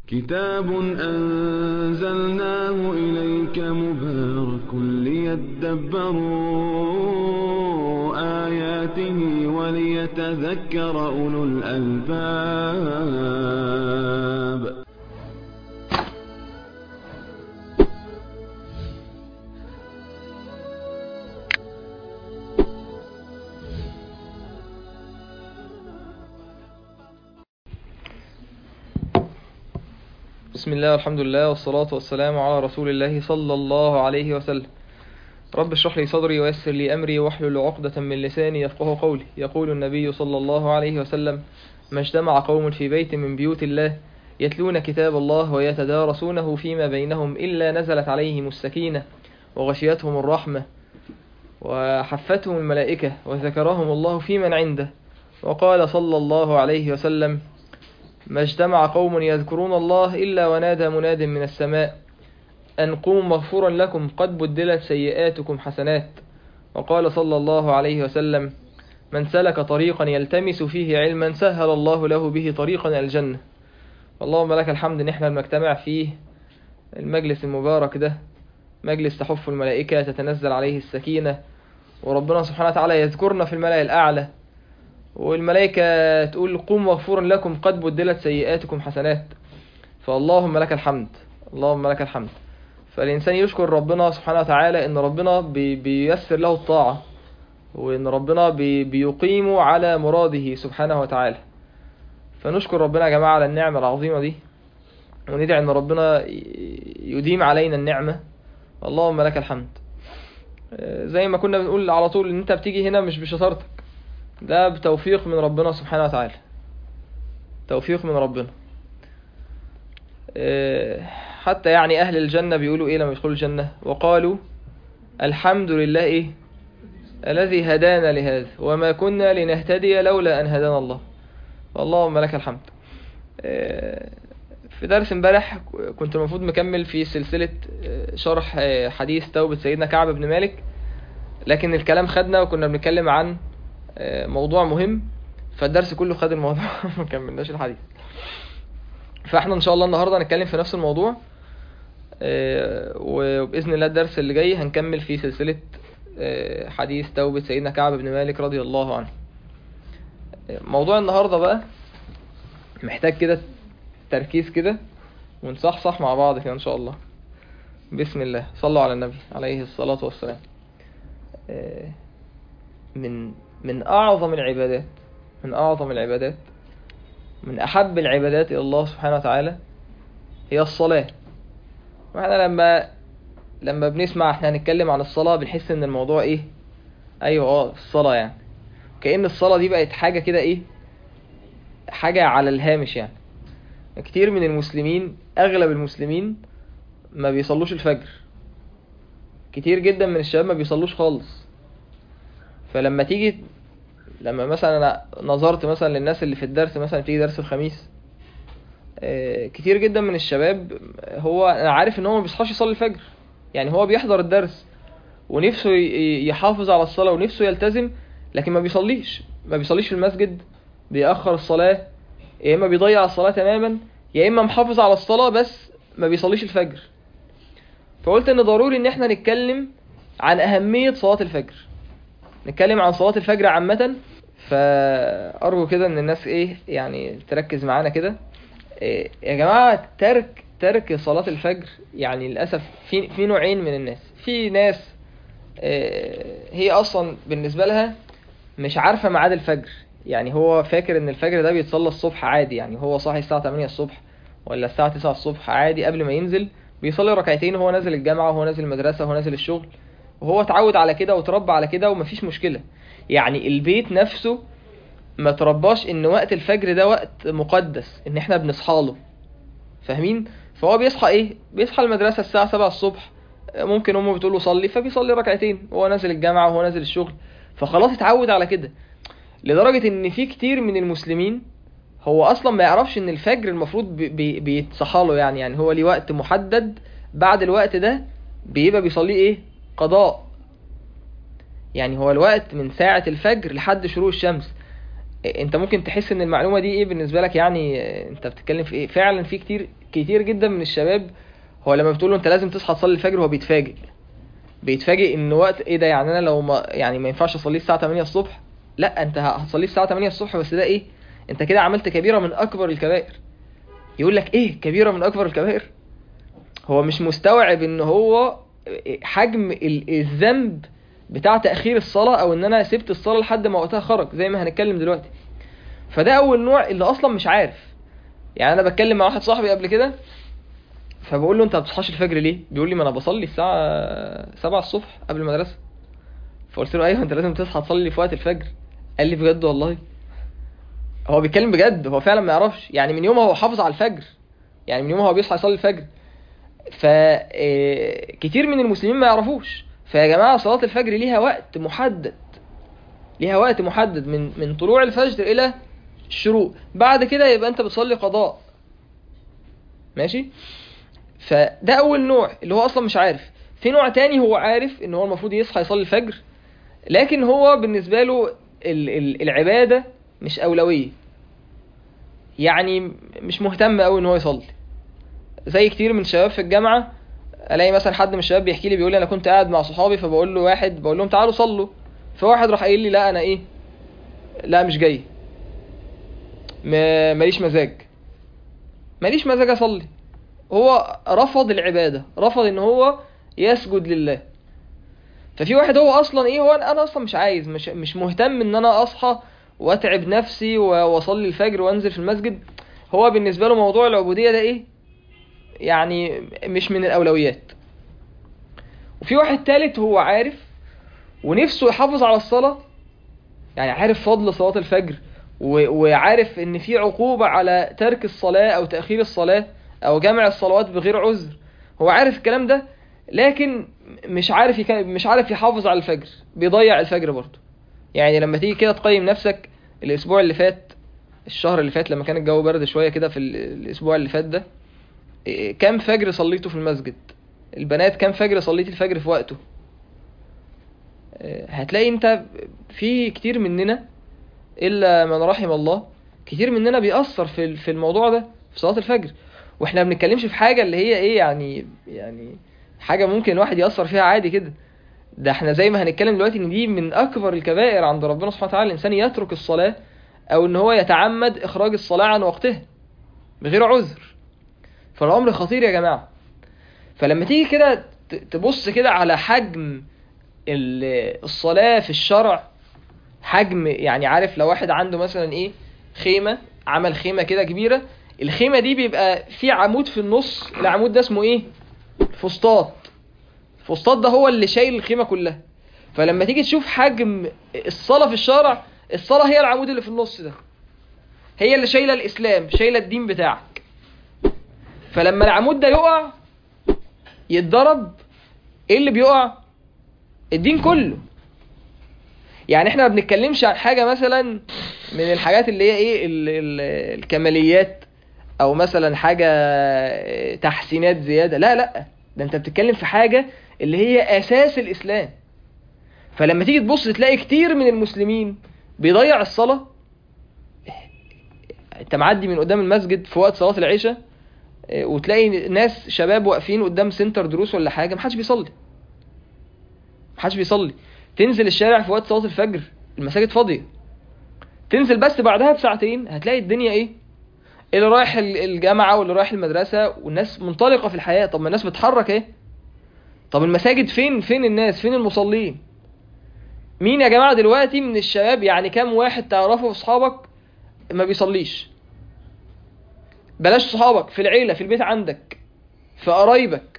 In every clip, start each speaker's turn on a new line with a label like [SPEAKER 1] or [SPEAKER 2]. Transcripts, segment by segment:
[SPEAKER 1] كتاب أنزلناه إليك مبارك ليدبروا آياته وليتذكر أولو الألباب
[SPEAKER 2] بسم الله والحمد لله والصلاة والسلام على رسول الله صلى الله عليه وسلم رب اشرح لي صدري ويسر لي أمري واحلل عقدة من لساني يفقه قولي يقول النبي صلى الله عليه وسلم ما اجتمع قوم في بيت من بيوت الله يتلون كتاب الله ويتدارسونه فيما بينهم إلا نزلت عليهم السكينة وغشيتهم الرحمة وحفتهم الملائكة وذكرهم الله في من عنده وقال صلى الله عليه وسلم ما اجتمع قوم يذكرون الله إلا ونادى مناد من السماء أن قوموا مغفورا لكم قد بدلت سيئاتكم حسنات وقال صلى الله عليه وسلم من سلك طريقا يلتمس فيه علما سهل الله له به طريقا إلى الجنة اللهم لك الحمد ان احنا بنجتمع فيه المجلس المبارك ده مجلس تحف الملائكة تتنزل عليه السكينة وربنا سبحانه وتعالى يذكرنا في الملأ الأعلى والملائكة تقول قوم مغفور لكم قد بدلت سيئاتكم حسنات فاللهم لك الحمد اللهم لك الحمد فالإنسان يشكر ربنا سبحانه وتعالى إن ربنا بي بيسر له الطاعة وإن ربنا بي بيقيم على مراده سبحانه وتعالى فنشكر ربنا يا جماعة على النعمة العظيمة دي وندعي إن ربنا يديم علينا النعمة اللهم لك الحمد زي ما كنا بنقول على طول إن أنت بتيجي هنا مش بشطارتك ده بتوفيق من ربنا سبحانه وتعالى توفيق من ربنا حتى يعني أهل الجنة بيقولوا إيه لما يدخلوا الجنة وقالوا الحمد لله إيه الذي هدانا لهذا وما كنا لنهتدي لولا أن هدانا الله اللهم لك الحمد في درس امبارح كنت المفروض مكمل في سلسلة شرح حديث توبة سيدنا كعب بن مالك لكن الكلام خدنا وكنا بنتكلم عن موضوع مهم فالدرس كله خد الموضوع ما كملناش الحديث فاحنا ان شاء الله النهارده هنتكلم في نفس الموضوع وباذن الله الدرس اللي جاي هنكمل في سلسله حديث توبه سيدنا كعب بن مالك رضي الله عنه موضوع النهارده بقى محتاج كده تركيز كده ونصحصح مع بعض كده ان شاء الله بسم الله صلوا على النبي عليه الصلاه والسلام من من أعظم العبادات من أعظم العبادات من أحب العبادات إلى الله سبحانه وتعالى هي الصلاة واحنا لما لما بنسمع احنا هنتكلم عن الصلاة بنحس ان الموضوع ايه ايوه اه الصلاة يعني كأن الصلاة دي بقت حاجة كده ايه حاجة على الهامش يعني كتير من المسلمين اغلب المسلمين ما بيصلوش الفجر كتير جدا من الشباب ما بيصلوش خالص فلما تيجي لما مثلا انا نظرت مثلا للناس اللي في الدرس مثلا تيجي درس الخميس كتير جدا من الشباب هو انا عارف ان هو ما بيصحاش يصلي الفجر يعني هو بيحضر الدرس ونفسه يحافظ على الصلاه ونفسه يلتزم لكن ما بيصليش ما بيصليش في المسجد بيأخر الصلاه يا اما بيضيع الصلاه تماما يا اما محافظ على الصلاه بس ما بيصليش الفجر فقلت ان ضروري ان احنا نتكلم عن اهميه صلاه الفجر نتكلم عن صلاة الفجر عامة فأرجو كده إن الناس إيه يعني تركز معانا كده إيه يا جماعة ترك ترك صلاة الفجر يعني للأسف في في نوعين من الناس في ناس إيه هي أصلا بالنسبة لها مش عارفة ميعاد الفجر يعني هو فاكر إن الفجر ده بيتصلى الصبح عادي يعني هو صاحي الساعة 8 الصبح ولا الساعة 9 الصبح عادي قبل ما ينزل بيصلي ركعتين وهو نازل الجامعة وهو نازل المدرسة وهو نازل الشغل وهو اتعود على كده وتربى على كده ومفيش مشكلة يعني البيت نفسه ما ترباش ان وقت الفجر ده وقت مقدس ان احنا بنصحى له فاهمين فهو بيصحى ايه بيصحى المدرسة الساعة 7 الصبح ممكن امه بتقول له صلي فبيصلي ركعتين وهو نازل الجامعة وهو نازل الشغل فخلاص اتعود على كده لدرجة ان في كتير من المسلمين هو اصلا ما يعرفش ان الفجر المفروض بي بي بيتصحى له يعني يعني هو ليه وقت محدد بعد الوقت ده بيبقى بيصليه ايه قضاء يعني هو الوقت من ساعة الفجر لحد شروق الشمس انت ممكن تحس ان المعلومه دي ايه بالنسبه لك يعني اه، انت بتتكلم في ايه فعلا في كتير كتير جدا من الشباب هو لما بتقول له انت لازم تصحى تصلي الفجر هو بيتفاجئ بيتفاجئ ان وقت ايه ده يعني انا لو ما يعني ما ينفعش اصليه الساعه 8 الصبح لا انت هتصليه الساعه 8 الصبح بس ده ايه انت كده عملت كبيره من اكبر الكبائر يقول لك ايه كبيره من اكبر الكبائر هو مش مستوعب ان هو حجم ال- الذنب بتاع تاخير الصلاه او ان انا سبت الصلاه لحد ما وقتها خرج زي ما هنتكلم دلوقتي فده اول نوع اللي اصلا مش عارف يعني انا بتكلم مع واحد صاحبي قبل كده فبقول له انت ما بتصحاش الفجر ليه بيقول لي ما انا بصلي الساعه 7 الصبح قبل المدرسه فقلت له ايوه انت لازم تصحى تصلي في وقت الفجر قال لي بجد والله هو بيتكلم بجد هو فعلا ما يعرفش يعني من يومها هو حافظ على الفجر يعني من يومها هو بيصحى يصلي الفجر ف آه، كتير من المسلمين ما يعرفوش فيا جماعه صلاه الفجر ليها وقت محدد ليها وقت محدد من من طلوع الفجر الى الشروق بعد كده يبقى انت بتصلي قضاء ماشي فده اول نوع اللي هو اصلا مش عارف في نوع تاني هو عارف ان هو المفروض يصحى يصلي الفجر لكن هو بالنسبه له ال- ال- العباده مش اولويه يعني مش مهتم قوي ان هو يصلي زي كتير من الشباب في الجامعه الاقي مثلا حد من الشباب بيحكي لي بيقول لي انا كنت قاعد مع صحابي فبقول له واحد بقول لهم تعالوا صلوا فواحد راح قايل لي لا انا ايه لا مش جاي ما- ماليش مزاج ماليش مزاج اصلي هو رفض العباده رفض ان هو يسجد لله ففي واحد هو اصلا ايه هو انا اصلا مش عايز مش مش مهتم ان انا اصحى واتعب نفسي و- واصلي الفجر وانزل في المسجد هو بالنسبه له موضوع العبوديه ده ايه يعني مش من الاولويات وفي واحد تالت هو عارف ونفسه يحافظ على الصلاه يعني عارف فضل صلاه الفجر و- وعارف ان في عقوبه على ترك الصلاه او تاخير الصلاه او جمع الصلوات بغير عذر هو عارف الكلام ده لكن مش عارف يك... مش عارف يحافظ على الفجر بيضيع الفجر برضه يعني لما تيجي كده تقيم نفسك الاسبوع اللي فات الشهر اللي فات لما كان الجو برد شويه كده في ال- الاسبوع اللي فات ده إيه، كام فجر صليته في المسجد البنات كام فجر صليت الفجر في وقته إيه، هتلاقي انت في كتير مننا الا من رحم الله كتير مننا بيأثر في ال- في الموضوع ده في صلاة الفجر واحنا ما بنتكلمش في حاجة اللي هي ايه يعني يعني حاجة ممكن الواحد يأثر فيها عادي كده ده احنا زي ما هنتكلم دلوقتي ان دي من اكبر الكبائر عند ربنا سبحانه وتعالى الانسان يترك الصلاة او ان هو يتعمد اخراج الصلاة عن وقتها بغير عذر فالامر خطير يا جماعة فلما تيجي كده ت- تبص كده على حجم ال- الصلاة في الشرع حجم يعني عارف لو واحد عنده مثلا ايه خيمة عمل خيمة كده كبيرة الخيمة دي بيبقى في عمود في النص العمود ده اسمه ايه فسطاط الفسطاط ده هو اللي شايل الخيمة كلها فلما تيجي تشوف حجم الصلاة في الشارع الصلاة هي العمود اللي في النص ده هي اللي شايلة الإسلام شايلة الدين بتاعك فلما العمود ده يقع يتضرب ايه اللي بيقع الدين كله يعني احنا ما بنتكلمش عن حاجة مثلا من الحاجات اللي هي ايه ال ال الكماليات او مثلا حاجة تحسينات زيادة لا لا ده انت بتتكلم في حاجة اللي هي اساس الاسلام فلما تيجي تبص تلاقي كتير من المسلمين بيضيع الصلاة انت معدي من قدام المسجد في وقت صلاة العشاء اه، وتلاقي ناس شباب واقفين قدام سنتر دروس ولا حاجة محدش بيصلي محدش بيصلي تنزل الشارع في وقت صلاة الفجر المساجد فاضية تنزل بس بعدها بساعتين هتلاقي الدنيا ايه اللي رايح ال- الجامعة واللي رايح المدرسة والناس منطلقة في الحياة طب ما الناس بتحرك ايه طب المساجد فين فين الناس فين المصلين مين يا جماعة دلوقتي من الشباب يعني كام واحد تعرفه في اصحابك ما بيصليش بلاش صحابك في العيلة في البيت عندك في قرايبك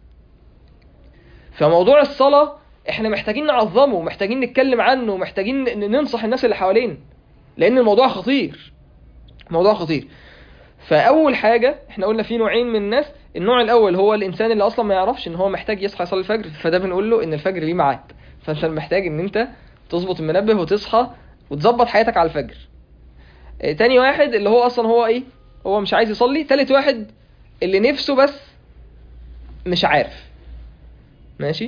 [SPEAKER 2] فموضوع الصلاة احنا محتاجين نعظمه محتاجين نتكلم عنه ومحتاجين ن- ننصح الناس اللي حوالينا لان الموضوع خطير موضوع خطير فاول حاجة احنا قلنا في نوعين من الناس النوع الاول هو الانسان اللي اصلا ما يعرفش ان هو محتاج يصحى يصلي الفجر فده بنقول له ان الفجر ليه ميعاد فانت محتاج ان انت تظبط المنبه وتصحى وتظبط حياتك على الفجر اه تاني واحد اللي هو اصلا هو ايه هو مش عايز يصلي تالت واحد اللي نفسه بس مش عارف ماشي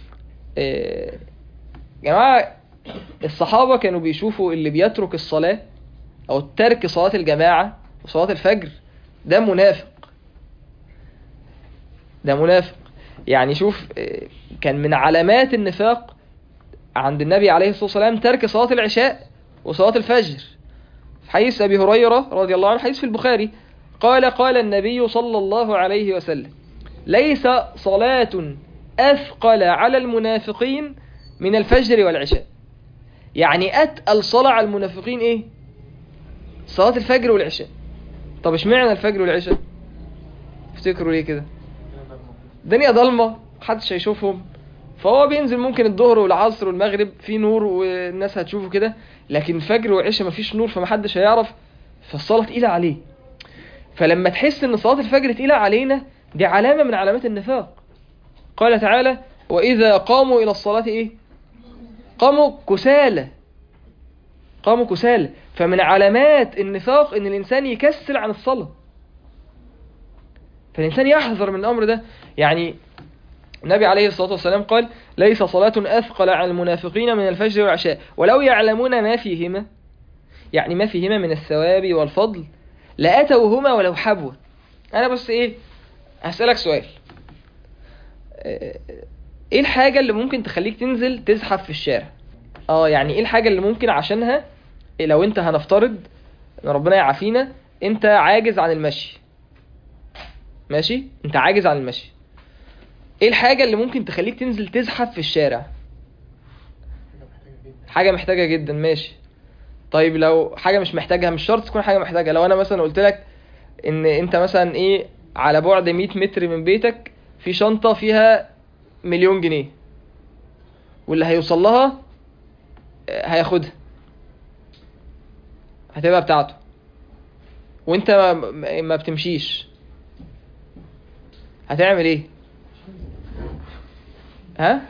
[SPEAKER 2] آه، جماعة الصحابة كانوا بيشوفوا اللي بيترك الصلاة او ترك صلاة الجماعة وصلاة الفجر ده منافق ده منافق يعني شوف آه، كان من علامات النفاق عند النبي عليه الصلاة والسلام ترك صلاة العشاء وصلاة الفجر في حديث أبي هريرة رضي الله عنه حديث في البخاري قال قال النبي صلى الله عليه وسلم ليس صلاة أثقل على المنافقين من الفجر والعشاء يعني أتقل صلاة على المنافقين إيه صلاة الفجر والعشاء طب اشمعنى الفجر والعشاء افتكروا ليه كده الدنيا ضلمة محدش هيشوفهم فهو بينزل ممكن الظهر والعصر والمغرب في نور والناس هتشوفه كده لكن الفجر والعشاء مفيش نور فمحدش هيعرف فالصلاة تقيلة عليه فلما تحس ان صلاة الفجر تقيلة علينا دي علامة من علامات النفاق قال تعالى وإذا قاموا إلى الصلاة إيه قاموا كسالى قاموا كسالى فمن علامات النفاق ان الانسان يكسل عن الصلاة فالانسان يحذر من الامر ده يعني النبي عليه الصلاة والسلام قال ليس صلاة أثقل على المنافقين من الفجر والعشاء ولو يعلمون ما فيهما يعني ما فيهما من الثواب والفضل لأتوهما ولو حبوا أنا بس إيه هسألك سؤال آه، إيه الحاجة اللي ممكن تخليك تنزل تزحف في الشارع اه يعني ايه الحاجة اللي ممكن عشانها إيه لو انت هنفترض ان ربنا يعافينا انت عاجز عن المشي ماشي انت عاجز عن المشي ايه الحاجة اللي ممكن تخليك تنزل تزحف في الشارع حاجة محتاجة جدا ماشي طيب لو حاجة مش محتاجها مش شرط تكون حاجة محتاجة لو انا مثلا قلت لك ان انت مثلا ايه على بعد 100 متر من بيتك في شنطة فيها مليون جنيه واللي هيوصل لها آه، هياخدها هتبقى بتاعته وانت ما, ما- ما بتمشيش هتعمل ايه ها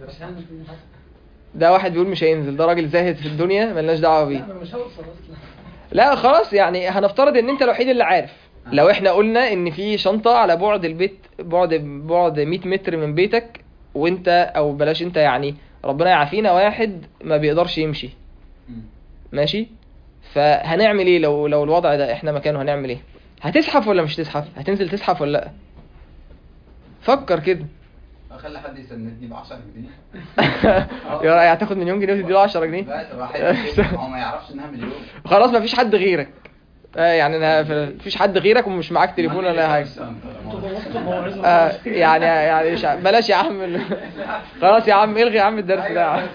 [SPEAKER 2] ده واحد بيقول مش هينزل ده راجل زاهد في الدنيا ملناش دعوه بيه
[SPEAKER 3] مش هوصل اصلا
[SPEAKER 2] لا خلاص يعني هنفترض ان انت الوحيد اللي عارف لو احنا قلنا ان في شنطة على بعد البيت بعد بعد 100 متر من بيتك وانت او بلاش انت يعني ربنا يعافينا واحد ما بيقدرش يمشي ماشي فهنعمل ايه لو لو الوضع ده احنا مكانه هنعمل ايه هتزحف ولا مش تزحف هتنزل تزحف ولا لا فكر كده
[SPEAKER 4] اخلي حد يسندني ب 10 جنيه
[SPEAKER 2] يا رأي هتاخد مليون جنيه وتديله 10 جنيه
[SPEAKER 4] بس واحد هو ما يعرفش انها مليون
[SPEAKER 2] خلاص ما فيش حد غيرك آه يعني انا ف- فيش حد غيرك ومش معاك تليفون ولا حاجه
[SPEAKER 3] انتوا بوظتوا الموعظه
[SPEAKER 2] آه يعني يعني مش ع- بلاش يا عم ال- خلاص يا عم الغي يا عم الدرس ده يا عم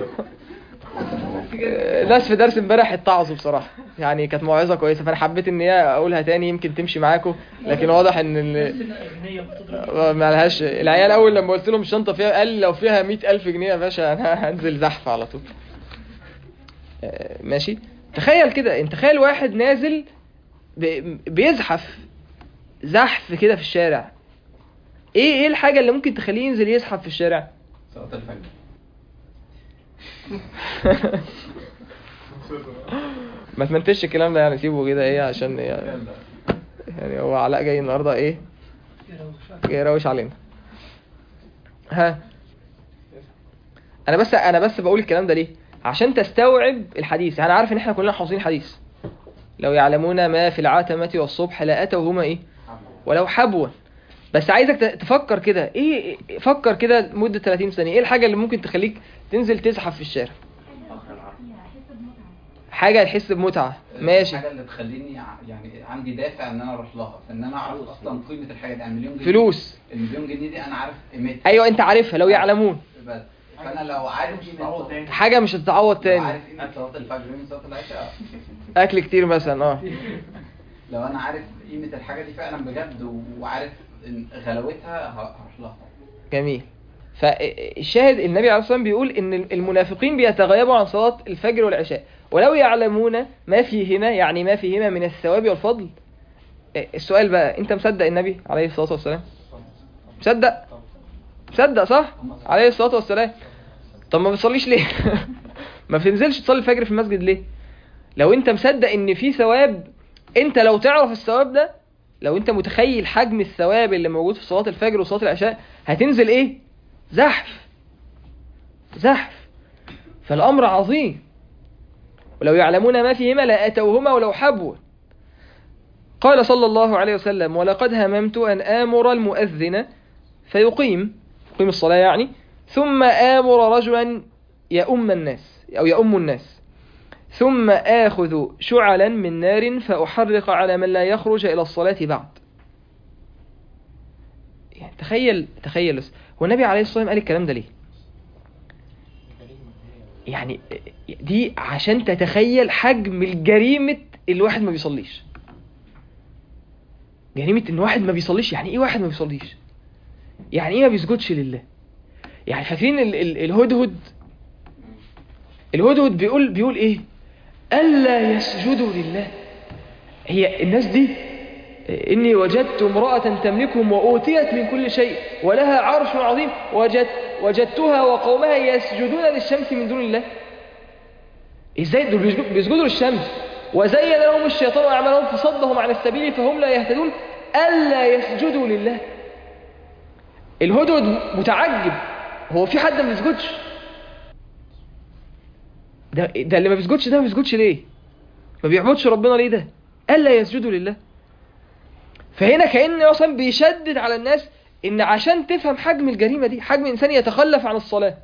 [SPEAKER 2] آه، ناس في درس امبارح اتعظوا بصراحه يعني كانت موعظه كويسه فانا حبيت ان هي اقولها تاني يمكن تمشي معاكم لكن واضح ان ال...
[SPEAKER 3] اغنيه بتضرب
[SPEAKER 2] آه، ما لهاش العيال اول لما قلت لهم الشنطه فيها قال لو فيها مئة الف جنيه يا باشا انا هنزل زحف على طول آه، ماشي تخيل كده انت تخيل واحد نازل ب- بيزحف زحف كده في الشارع ايه ايه الحاجه اللي ممكن تخليه ينزل يزحف في الشارع
[SPEAKER 4] صلاة الفجر
[SPEAKER 2] ما تمنتش الكلام ده يعني سيبه كده ايه عشان يعني, يعني هو علاء جاي النهارده ايه جاي يروش علينا ها انا بس انا بس بقول الكلام ده ليه عشان تستوعب الحديث انا عارف ان احنا كلنا حافظين حديث لو يعلمون ما في العتمة والصبح لأتوهما ايه ولو حبوا بس عايزك ت- تفكر كده ايه إيه- فكر كده مدة 30 ثانية ايه الحاجة اللي ممكن تخليك تنزل تزحف في الشارع حاجة تحس بمتعة ماشي
[SPEAKER 4] الحاجه اللي تخليني ع- يعني عندي دافع ان انا اروح لها فان انا اعرف اصلا قيمه الحاجه دي يعني مليون جنيه
[SPEAKER 2] فلوس
[SPEAKER 4] المليون جنيه دي انا عارف قيمتها
[SPEAKER 2] ايوه انت عارفها لو يعلمون
[SPEAKER 4] بس فانا لو عارف قيمه
[SPEAKER 2] حاجة مش هتتعوض
[SPEAKER 4] لو
[SPEAKER 2] تاني
[SPEAKER 4] عارف قيمه صلاه الفجر وقيمه صلاه العشاء
[SPEAKER 2] اكل كتير مثلا اه
[SPEAKER 4] لو انا عارف قيمه الحاجه دي فعلا بجد وعارف إن غلاوتها ه- هروح لها
[SPEAKER 2] جميل فالشاهد النبي عليه الصلاة والسلام بيقول ان المنافقين بيتغيبوا عن صلاة الفجر والعشاء ولو يعلمون ما فيهما يعني ما فيهما من الثواب والفضل السؤال بقى انت مصدق النبي عليه الصلاة والسلام مصدق مصدق صح عليه الصلاة والسلام طب ما بتصليش ليه ما بتنزلش تصلي الفجر في المسجد ليه لو انت مصدق ان في ثواب انت لو تعرف الثواب ده لو انت متخيل حجم الثواب اللي موجود في صلاة الفجر وصلاة العشاء هتنزل ايه زحف زحف فالامر عظيم ولو يعلمون ما فيهما لأتوهما ولو حبوا قال صلى الله عليه وسلم ولقد هممت أن آمر المؤذن فيقيم يقيم الصلاة يعني ثم آمر رجلا يؤم الناس أو يؤم الناس ثم آخذ شعلا من نار فأحرق على من لا يخرج إلى الصلاة بعد يعني تخيل تخيل بس هو النبي عليه الصلاة والسلام قال الكلام ده ليه يعني دي عشان تتخيل حجم الجريمة الواحد ما بيصليش جريمة ان واحد ما بيصليش يعني ايه واحد ما بيصليش يعني ايه ما بيسجدش لله يعني فاكرين ال- ال- الهدهد الهدهد بيقول بيقول ايه الا يسجدوا لله هي الناس دي إني وجدت امرأة تملكهم وأوتيت من كل شيء ولها عرش عظيم وجدت وجدتها وقومها يسجدون للشمس من دون الله إزاي دول بيسجدوا- بيسجدوا للشمس وزين لهم الشيطان أعمالهم فصدهم عن السبيل فهم لا يهتدون ألا يسجدوا لله الهدهد متعجب هو في حد ما بيسجدش ده ده اللي ما بيسجدش ده ما بيسجدش ليه ما بيعبدش ربنا ليه ده ألا يسجدوا لله فهنا كأن اصلا بيشدد على الناس ان عشان تفهم حجم الجريمة دي حجم انسان يتخلف عن الصلاة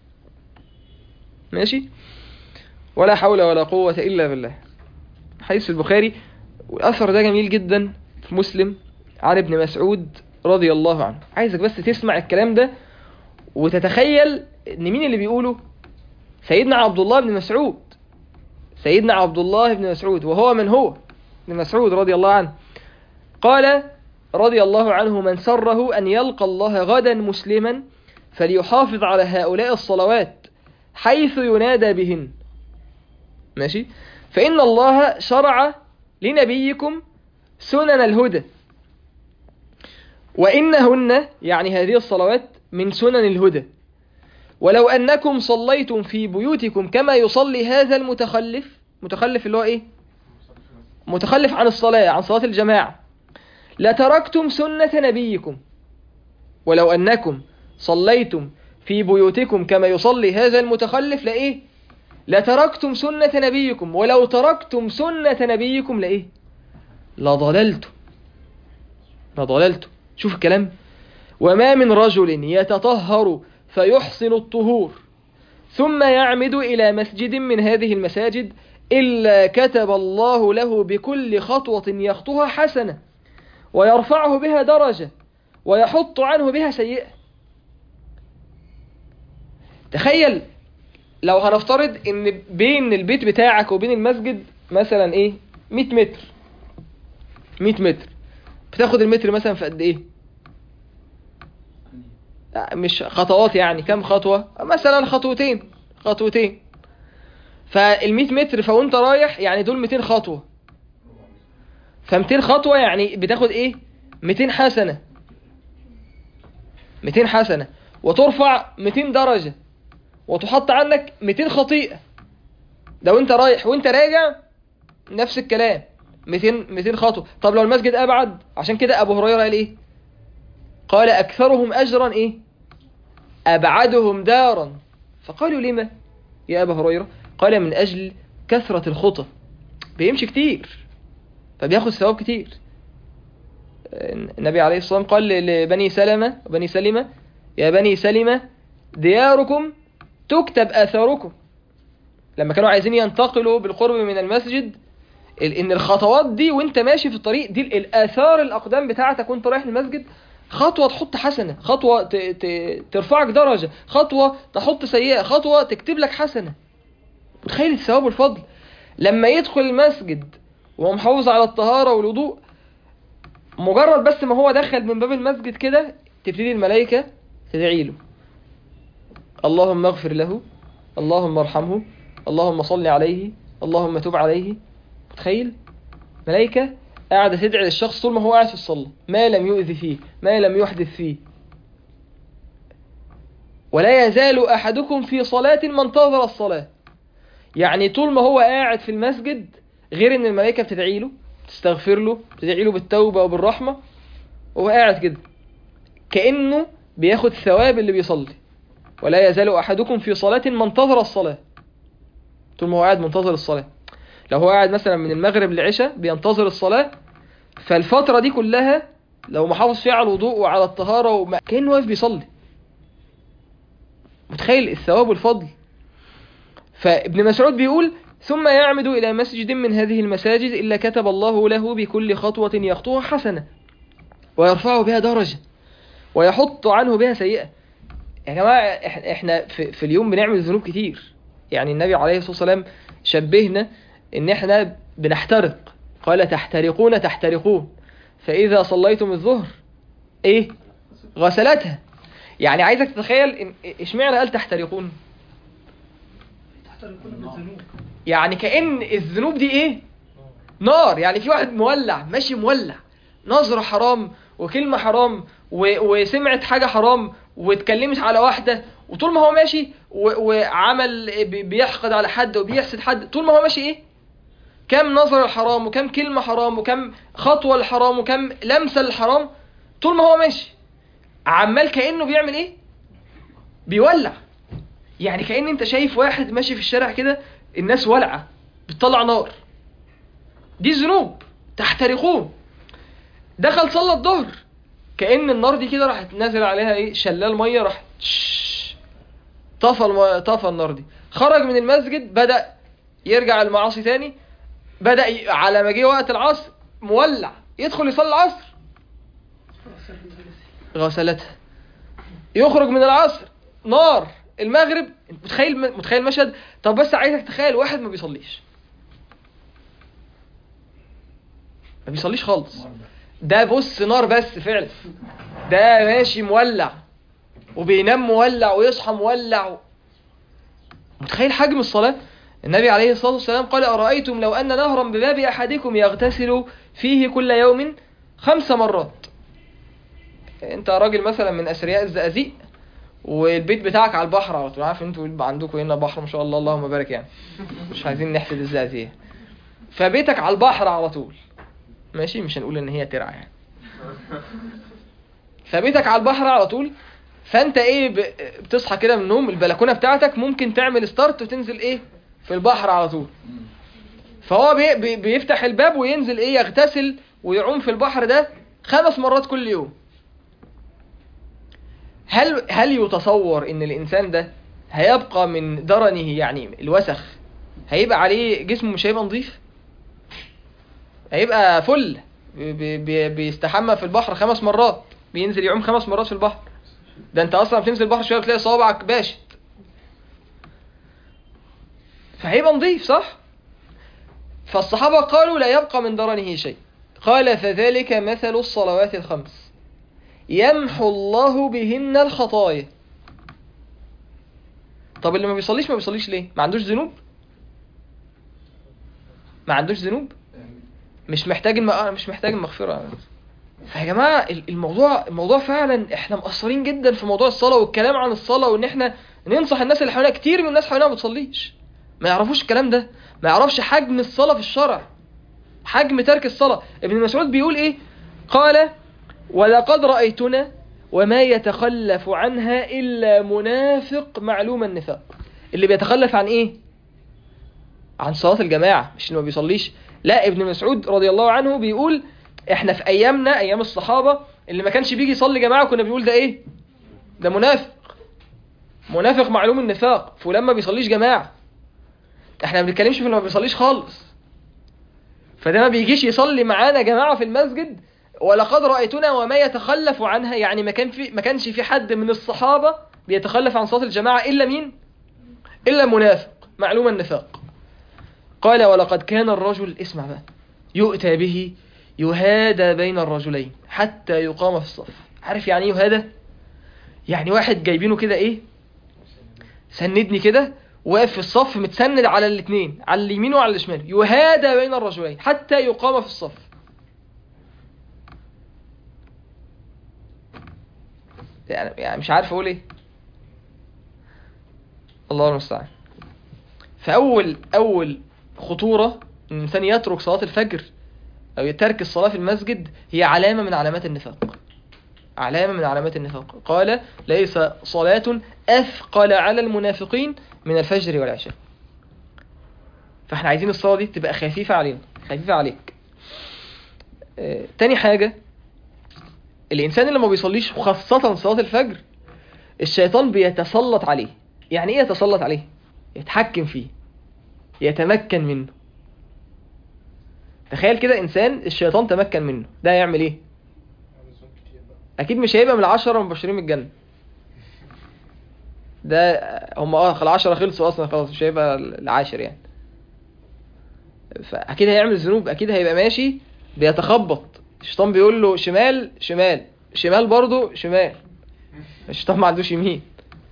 [SPEAKER 2] ماشي ولا حول ولا قوة الا بالله حديث البخاري والاثر ده جميل جدا في مسلم عن ابن مسعود رضي الله عنه عايزك بس تسمع الكلام ده وتتخيل ان مين اللي بيقوله سيدنا عبد الله بن مسعود سيدنا عبد الله بن مسعود وهو من هو ابن مسعود رضي الله عنه قال رضي الله عنه من سره أن يلقى الله غدا مسلما فليحافظ على هؤلاء الصلوات حيث ينادى بهن ماشي فإن الله شرع لنبيكم سنن الهدى وإنهن يعني هذه الصلوات من سنن الهدى ولو أنكم صليتم في بيوتكم كما يصلي هذا المتخلف متخلف اللي هو إيه متخلف عن الصلاة عن صلاة الجماعة لتركتم سنة نبيكم ولو أنكم صليتم في بيوتكم كما يصلي هذا المتخلف لإيه لتركتم سنة نبيكم ولو تركتم سنة نبيكم لإيه لضللتم لضللتم شوف الكلام وما من رجل يتطهر فيحسن الطهور ثم يعمد إلى مسجد من هذه المساجد إلا كتب الله له بكل خطوة يخطوها حسنة ويرفعه بها درجة ويحط عنه بها سيئة تخيل لو هنفترض ان بين البيت بتاعك وبين المسجد مثلا ايه 100 متر 100 متر بتاخد المتر مثلا في قد ايه لا مش خطوات يعني كم خطوة مثلا خطوتين خطوتين فال 100 متر فوانت رايح يعني دول 200 خطوة ف 200 خطوة يعني بتاخد ايه 200 حسنة 200 حسنة وترفع 200 درجة وتحط عنك 200 خطيئة لو انت رايح وانت راجع نفس الكلام 200 200 خطوة طب لو المسجد ابعد عشان كده ابو هريرة قال ايه قال اكثرهم اجرا ايه ابعدهم دارا فقالوا لما يا ابا هريرة قال من اجل كثرة الخطى بيمشي كتير فبياخد ثواب كتير النبي عليه الصلاة والسلام قال لبني سلمة بني سلمة يا بني سلمة دياركم تكتب آثاركم لما كانوا عايزين ينتقلوا بالقرب من المسجد ال- ان الخطوات دي وانت ماشي في الطريق دي ال- الاثار الاقدام بتاعتك وانت رايح المسجد خطوة تحط حسنة خطوة ت... ت... ترفعك درجة خطوة تحط سيئة خطوة تكتب لك حسنة متخيل الثواب والفضل لما يدخل المسجد وهو محافظ على الطهارة والوضوء مجرد بس ما هو دخل من باب المسجد كده تبتدي الملائكة تدعي له اللهم اغفر له اللهم ارحمه اللهم صل عليه اللهم تب عليه متخيل ملائكة قاعدة تدعي للشخص طول ما هو قاعد في الصلاة ما لم يؤذي فيه ما لم يحدث فيه ولا يزال أحدكم في صلاة ما انتظر الصلاة يعني طول ما هو قاعد في المسجد غير ان الملائكة بتدعي له تستغفر له تدعي له بالتوبة وبالرحمة وهو قاعد كده كأنه بياخد ثواب اللي بيصلي ولا يزال أحدكم في صلاة ما انتظر الصلاة طول ما هو قاعد منتظر الصلاة لو هو قاعد مثلا من المغرب للعشاء بينتظر الصلاة فالفترة دي كلها لو محافظ فيها على الوضوء وعلى الطهارة وما كأنه واقف بيصلي متخيل الثواب والفضل فابن مسعود بيقول ثم يعمد إلى مسجد من هذه المساجد إلا كتب الله له بكل خطوة يخطوها حسنة ويرفعه بها درجة ويحط عنه بها سيئة يا جماعة إح- احنا في, في اليوم بنعمل ذنوب كتير يعني النبي عليه الصلاة والسلام شبهنا ان احنا بنحترق قال تحترقون تحترقون فإذا صليتم الظهر ايه غسلتها يعني عايزك تتخيل إن اشمعنى قال تحترقون
[SPEAKER 3] تحترقون بالذنوب
[SPEAKER 2] يعني كأن الذنوب دي ايه نار يعني في واحد مولع ماشي مولع نظرة حرام وكلمة حرام و... وسمعت حاجة حرام واتكلمت على واحدة وطول ما هو ماشي و... وعمل بي- بيحقد على حد وبيحسد حد طول ما هو ماشي ايه كم نظر الحرام وكم كلمة حرام وكم خطوة الحرام وكم لمسة الحرام طول ما هو ماشي عمال كأنه بيعمل ايه بيولع يعني كأن انت شايف واحد ماشي في الشارع كده الناس ولعة بتطلع نار دي ذنوب تحترقون دخل صلى الظهر كأن النار دي كده راحت نازل عليها ايه شلال مية راح تش- طفى الم... طفى النار دي خرج من المسجد بدأ يرجع المعاصي تاني بدأ ي... على ما جه وقت العصر مولع يدخل يصلي العصر غسلتها يخرج من العصر نار المغرب انت متخيل متخيل المشهد طب بس عايزك تخيل واحد ما بيصليش ما بيصليش خالص ده بص نار بس فعلا ده ماشي مولع وبينام مولع ويصحى مولع و... متخيل حجم الصلاة النبي عليه الصلاة والسلام قال أرأيتم لو أن نهرا بباب أحدكم يغتسل فيه كل يوم خمس مرات انت راجل مثلا من أثرياء الزقازيق والبيت بتاعك على البحر على طول عارف انتوا يبقى عندكم هنا بحر ما شاء الله اللهم بارك يعني مش عايزين نحسد الزقازيق فبيتك على البحر على طول ماشي مش هنقول ان هي ترعى يعني فبيتك على البحر على طول فانت ايه ب- بتصحى كده من النوم البلكونه بتاعتك ممكن تعمل ستارت وتنزل ايه في البحر على طول فهو بي بي بيفتح الباب وينزل ايه يغتسل ويعوم في البحر ده خمس مرات كل يوم هل هل يتصور ان الانسان ده هيبقى من درنه يعني الوسخ هيبقى عليه جسمه مش هيبقى نظيف هيبقى فل بي بي بيستحمى في البحر خمس مرات بينزل يعوم خمس مرات في البحر ده انت اصلا بتنزل البحر شويه بتلاقي صوابعك باشت فهيبقى نظيف صح فالصحابه قالوا لا يبقى من درنه شيء قال فذلك مثل الصلوات الخمس يمحو الله بهن الخطايا طب اللي ما بيصليش ما بيصليش ليه ما عندوش ذنوب ما عندوش ذنوب مش محتاج الم... آه، مش محتاج المغفرة فيا جماعة ال- الموضوع الموضوع فعلا احنا مقصرين جدا في موضوع الصلاة والكلام عن الصلاة وان احنا ننصح الناس اللي حوالينا كتير من الناس حوالينا ما بتصليش ما يعرفوش الكلام ده ما يعرفش حجم الصلاة في الشرع حجم ترك الصلاة ابن مسعود بيقول ايه قال ولقد رأيتنا وما يتخلف عنها إلا منافق معلوم النفاق اللي بيتخلف عن ايه عن صلاة الجماعة مش انه ما بيصليش لا ابن مسعود رضي الله عنه بيقول احنا في ايامنا ايام الصحابة اللي ما كانش بيجي يصلي جماعة كنا بنقول ده ايه ده منافق منافق معلوم النفاق فلان ما بيصليش جماعة احنا ما بنتكلمش في اللي ما بيصليش خالص فده ما بيجيش يصلي معانا جماعة في المسجد ولقد رأيتنا وما يتخلف عنها يعني ما كان في ما كانش في حد من الصحابة بيتخلف عن صلاة الجماعة إلا مين؟ إلا منافق معلوم النفاق قال ولقد كان الرجل اسمع بقى يؤتى به يهادى بين الرجلين حتى يقام في الصف عارف يعني ايه يهادى يعني واحد جايبينه كده ايه سندني كده واقف في الصف متسند على الاثنين على اليمين وعلى الشمال يهادى بين الرجلين حتى يقام في الصف يعني, يعني مش عارف اقول ايه الله المستعان فاول اول خطوره ان الانسان يترك صلاه الفجر او ترك الصلاه في المسجد هي علامه من علامات النفاق علامه من علامات النفاق قال ليس صلاه اثقل على المنافقين من الفجر والعشاء فاحنا عايزين الصلاة دي تبقى خفيفة علينا خفيفة عليك آه، تاني حاجة الإنسان اللي ما بيصليش خاصة صلاة الفجر الشيطان بيتسلط عليه يعني ايه يتسلط عليه يتحكم فيه يتمكن منه تخيل كده انسان الشيطان تمكن منه ده يعمل ايه اكيد مش هيبقى من العشرة المبشرين من الجنة ده هم اه العشرة خلصوا اصلا خلاص مش هيبقى العاشر يعني فاكيد هيعمل ذنوب اكيد هيبقى ماشي بيتخبط الشيطان بيقول له شمال شمال شمال برضه شمال الشيطان ما عندوش يمين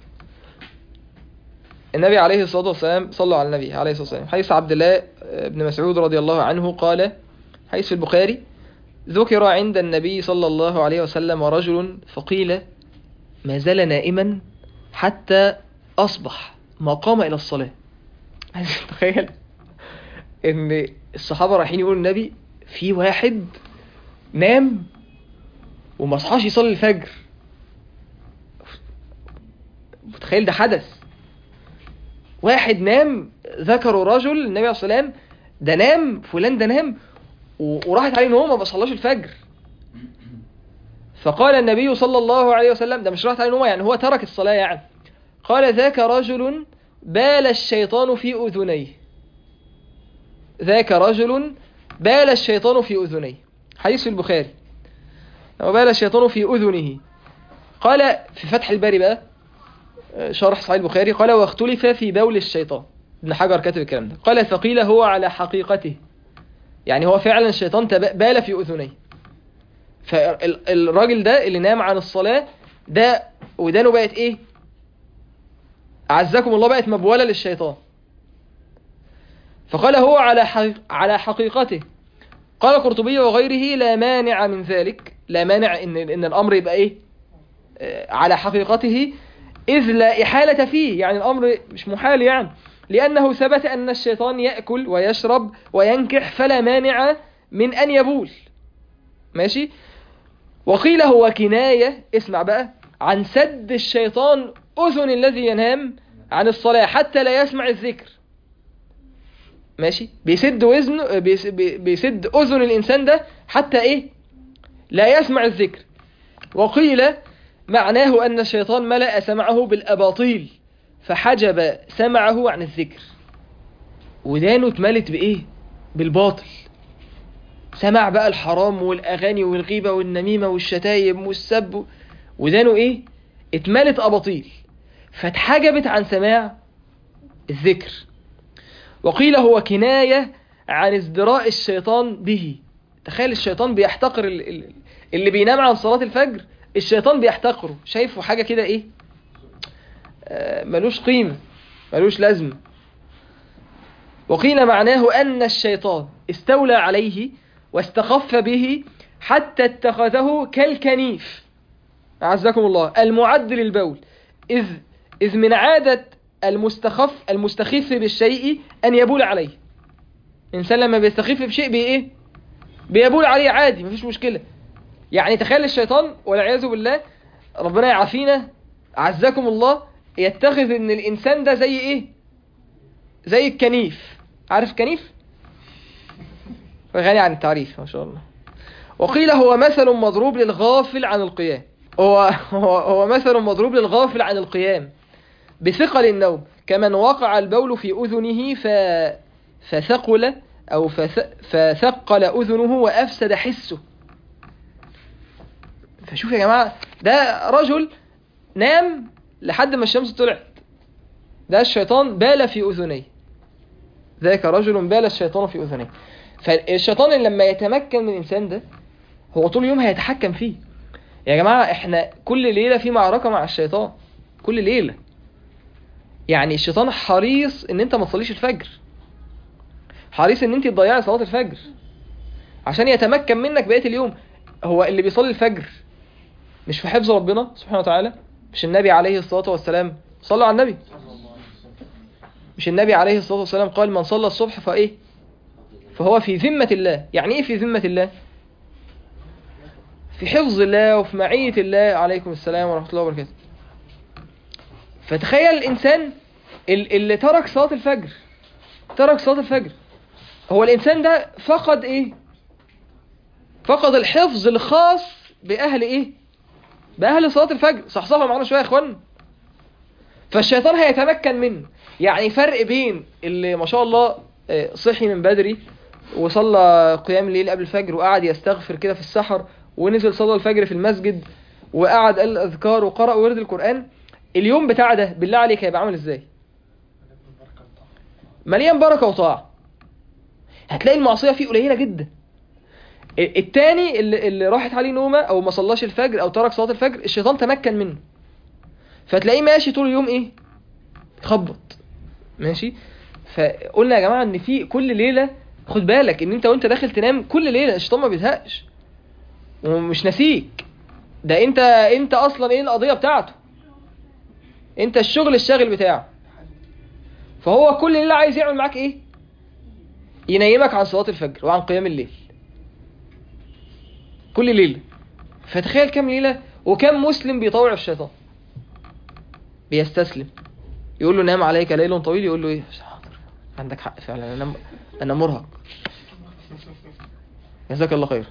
[SPEAKER 2] النبي عليه الصلاة والسلام صلوا على النبي عليه الصلاة والسلام حيث عبد الله بن مسعود رضي الله عنه قال حيث في البخاري ذكر عند النبي صلى الله عليه وسلم رجل فقيل ما زال نائما حتى أصبح ما قام إلى الصلاة عايز تخيل إن الصحابة رايحين يقولوا النبي في واحد نام وما صحاش يصلي الفجر متخيل ده حدث واحد نام ذكروا رجل النبي عليه الصلاة والسلام ده نام فلان ده نام و- وراحت عليه نوم ما بصلاش الفجر فقال النبي صلى الله عليه وسلم ده مش راحت عليه نوم يعني هو ترك الصلاة يعني قال ذاك رجل بال الشيطان في أذنيه ذاك رجل بال الشيطان في أذنيه حديث في البخاري وبال الشيطان في أذنه قال في فتح الباري بقى شرح صحيح البخاري قال واختلف في بول الشيطان ابن حجر كتب الكلام ده قال فقيل هو على حقيقته يعني هو فعلا الشيطان تب- بال في أذنيه فالراجل ده اللي نام عن الصلاة ده ودانه بقت ايه أعزكم الله بقت مبولة للشيطان فقال هو على حقيق- على حقيقته قال القرطبي وغيره لا مانع من ذلك لا مانع ان ان الامر يبقى ايه آه، على حقيقته إذ لا إحالة فيه يعني الأمر مش محال يعني لأنه ثبت أن الشيطان يأكل ويشرب وينكح فلا مانع من أن يبول ماشي وقيل هو كناية اسمع بقى عن سد الشيطان أذن الذي ينام عن الصلاة حتى لا يسمع الذكر ماشي بيسد وزن بيس- بي- بيسد أذن الإنسان ده حتى إيه لا يسمع الذكر وقيل معناه أن الشيطان ملأ سمعه بالأباطيل فحجب سمعه عن الذكر ودانه اتملت بإيه؟ بالباطل سمع بقى الحرام والأغاني والغيبة والنميمة والشتايم والسب ودانه إيه؟ اتملت أباطيل فاتحجبت عن سماع الذكر وقيل هو كناية عن ازدراء الشيطان به تخيل الشيطان بيحتقر ال- ال- اللي بينام عن صلاة الفجر الشيطان بيحتقره شايفه حاجة كده ايه آه، ملوش قيمة ملوش لازمة وقيل معناه أن الشيطان استولى عليه واستخف به حتى اتخذه كالكنيف أعزكم الله المعد للبول إذ, إذ من عادة المستخف المستخف بالشيء أن يبول عليه إنسان لما بيستخف بشيء بي إيه بيبول عليه عادي مفيش مشكلة يعني تخيل الشيطان والعياذ بالله ربنا يعافينا عزكم الله يتخذ ان الانسان ده زي ايه زي الكنيف عارف كنيف غني عن التعريف ما شاء الله وقيل هو مثل مضروب للغافل عن القيام هو هو, هو مثل مضروب للغافل عن القيام بثقل النوم كمن وقع البول في أذنه ف... فثقل أو فث... فثقل أذنه وأفسد حسه فشوف يا جماعة ده رجل نام لحد ما الشمس طلعت ده الشيطان بال في أذنيه ذاك رجل بال الشيطان في أذنيه فالشيطان اللي لما يتمكن من الإنسان ده هو طول اليوم هيتحكم فيه يا جماعة احنا كل ليلة في معركة مع الشيطان كل ليلة يعني الشيطان حريص ان انت ما تصليش الفجر حريص ان انت تضيعي صلاة الفجر عشان يتمكن منك بقية اليوم هو اللي بيصلي الفجر مش في حفظ ربنا سبحانه وتعالى مش النبي عليه الصلاة والسلام صلى على النبي مش النبي عليه الصلاة والسلام قال من صلى الصبح فايه فهو في ذمة الله يعني ايه في ذمة الله في حفظ الله وفي معية الله عليكم السلام ورحمة الله وبركاته فتخيل الإنسان ال- اللي ترك صلاة الفجر ترك صلاة الفجر هو الإنسان ده فقد إيه فقد الحفظ الخاص بأهل إيه بأهل صلاة الفجر صحصحوا معانا شوية يا إخوان فالشيطان هيتمكن منه يعني فرق بين اللي ما شاء الله آه، صحي من بدري وصلى قيام الليل قبل الفجر وقعد يستغفر كده في السحر ونزل صلى الفجر في المسجد وقعد قال الأذكار وقرأ ورد القرآن اليوم بتاع ده بالله عليك هيبقى عامل ازاي مليان بركة وطاعة هتلاقي المعصية فيه قليلة جدا ال- التاني اللي, اللي راحت عليه نومة او ما صلاش الفجر او ترك صلاة الفجر الشيطان تمكن منه فتلاقيه ماشي طول اليوم ايه يخبط ماشي فقلنا يا جماعة ان في كل ليلة خد بالك ان انت وانت داخل تنام كل ليلة الشيطان ما بيزهقش ومش ناسيك ده انت انت اصلا ايه القضية بتاعته انت الشغل الشاغل بتاعه فهو كل اللي عايز يعمل معاك ايه ينيمك عن صلاة الفجر وعن قيام الليل كل ليلة فتخيل كم ليلة وكم مسلم بيطوع الشيطان بيستسلم يقول له نام عليك ليل طويل يقول له ايه حاضر عندك حق فعلا انا انا مرهق جزاك الله خير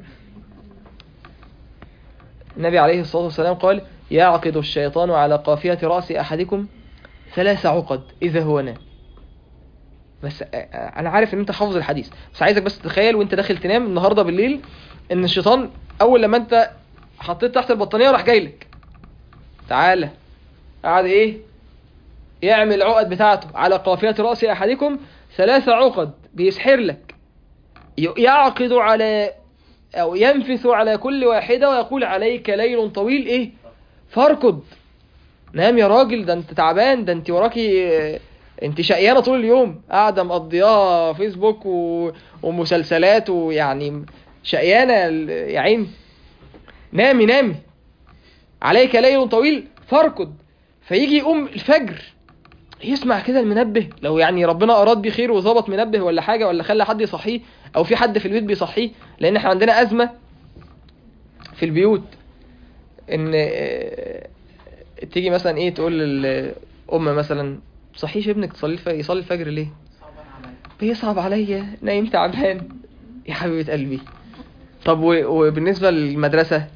[SPEAKER 2] النبي عليه الصلاة والسلام قال يعقد الشيطان على قافية رأس أحدكم ثلاث عقد إذا هو نام بس آه، آه، أنا عارف إن أنت حافظ الحديث بس عايزك بس تتخيل وأنت داخل تنام النهاردة بالليل إن الشيطان أول لما أنت حطيت تحت البطانية راح جاي لك تعالى قعد إيه يعمل العقد بتاعته على قافية رأس أحدكم ثلاث عقد بيسحر لك ي- يعقد على أو ينفث على كل واحدة ويقول عليك ليل طويل إيه فاركض نام يا راجل ده انت تعبان ده انت وراكي اه، انت شقيانة طول اليوم قاعدة مقضياها فيسبوك و... ومسلسلات ويعني شقيانة ال- يا عين نامي نامي عليك ليل طويل فاركض فيجي يقوم الفجر يسمع كده المنبه لو يعني ربنا اراد بيه خير وظبط منبه ولا حاجه ولا خلى حد يصحيه او في حد في البيت بيصحيه لان احنا عندنا ازمه في البيوت ان آه، تيجي مثلا ايه تقول للام مثلا صحيش ابنك تصلي الف- يصلي الفجر ليه بيصعب عليا نايم تعبان يا حبيبه قلبي طب و- وبالنسبه للمدرسه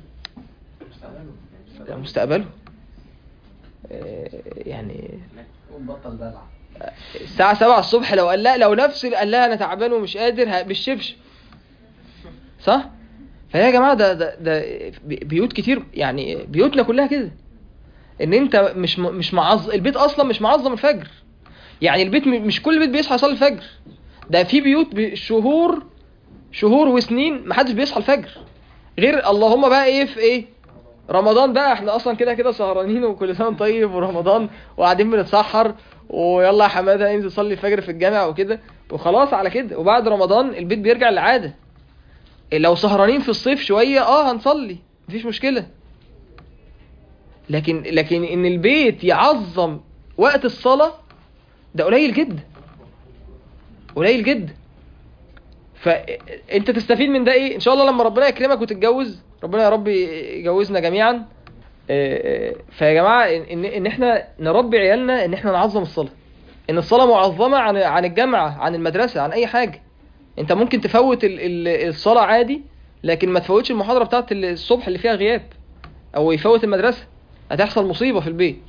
[SPEAKER 2] مستقبله آه، يعني
[SPEAKER 4] قوم بطل دلع
[SPEAKER 2] الساعة 7 الصبح لو قال لا لو نفس قال لها انا تعبان ومش قادر ه- بالشبش صح؟ فيا جماعة ده ده ده بي- بيوت كتير يعني بيوتنا كلها كده ان انت مش م- مش معظم البيت اصلا مش معظم الفجر يعني البيت م- مش كل بيت بيصحى يصلي الفجر ده في بيوت ب- شهور شهور وسنين محدش بيصحى الفجر غير اللهم بقى ايه في ايه رمضان بقى احنا اصلا كده كده سهرانين وكل سنه وأنت طيب ورمضان وقاعدين بنتسحر ويلا يا حماده انزل صلي الفجر في الجامع وكده وخلاص على كده وبعد رمضان البيت بيرجع للعاده لو سهرانين في الصيف شويه اه هنصلي مفيش مشكله لكن لكن ان البيت يعظم وقت الصلاه ده قليل جدا قليل جدا فانت تستفيد من ده ايه ان شاء الله لما ربنا يكرمك وتتجوز ربنا يا رب يجوزنا جميعا آه، آه، فيا جماعه ان ان احنا نربي عيالنا ان احنا نعظم الصلاه ان الصلاه معظمه عن عن الجامعه عن المدرسه عن اي حاجه انت ممكن تفوت ال- ال- الصلاه عادي لكن ما تفوتش المحاضره بتاعت الصبح اللي فيها غياب او يفوت المدرسه هتحصل مصيبه في البيت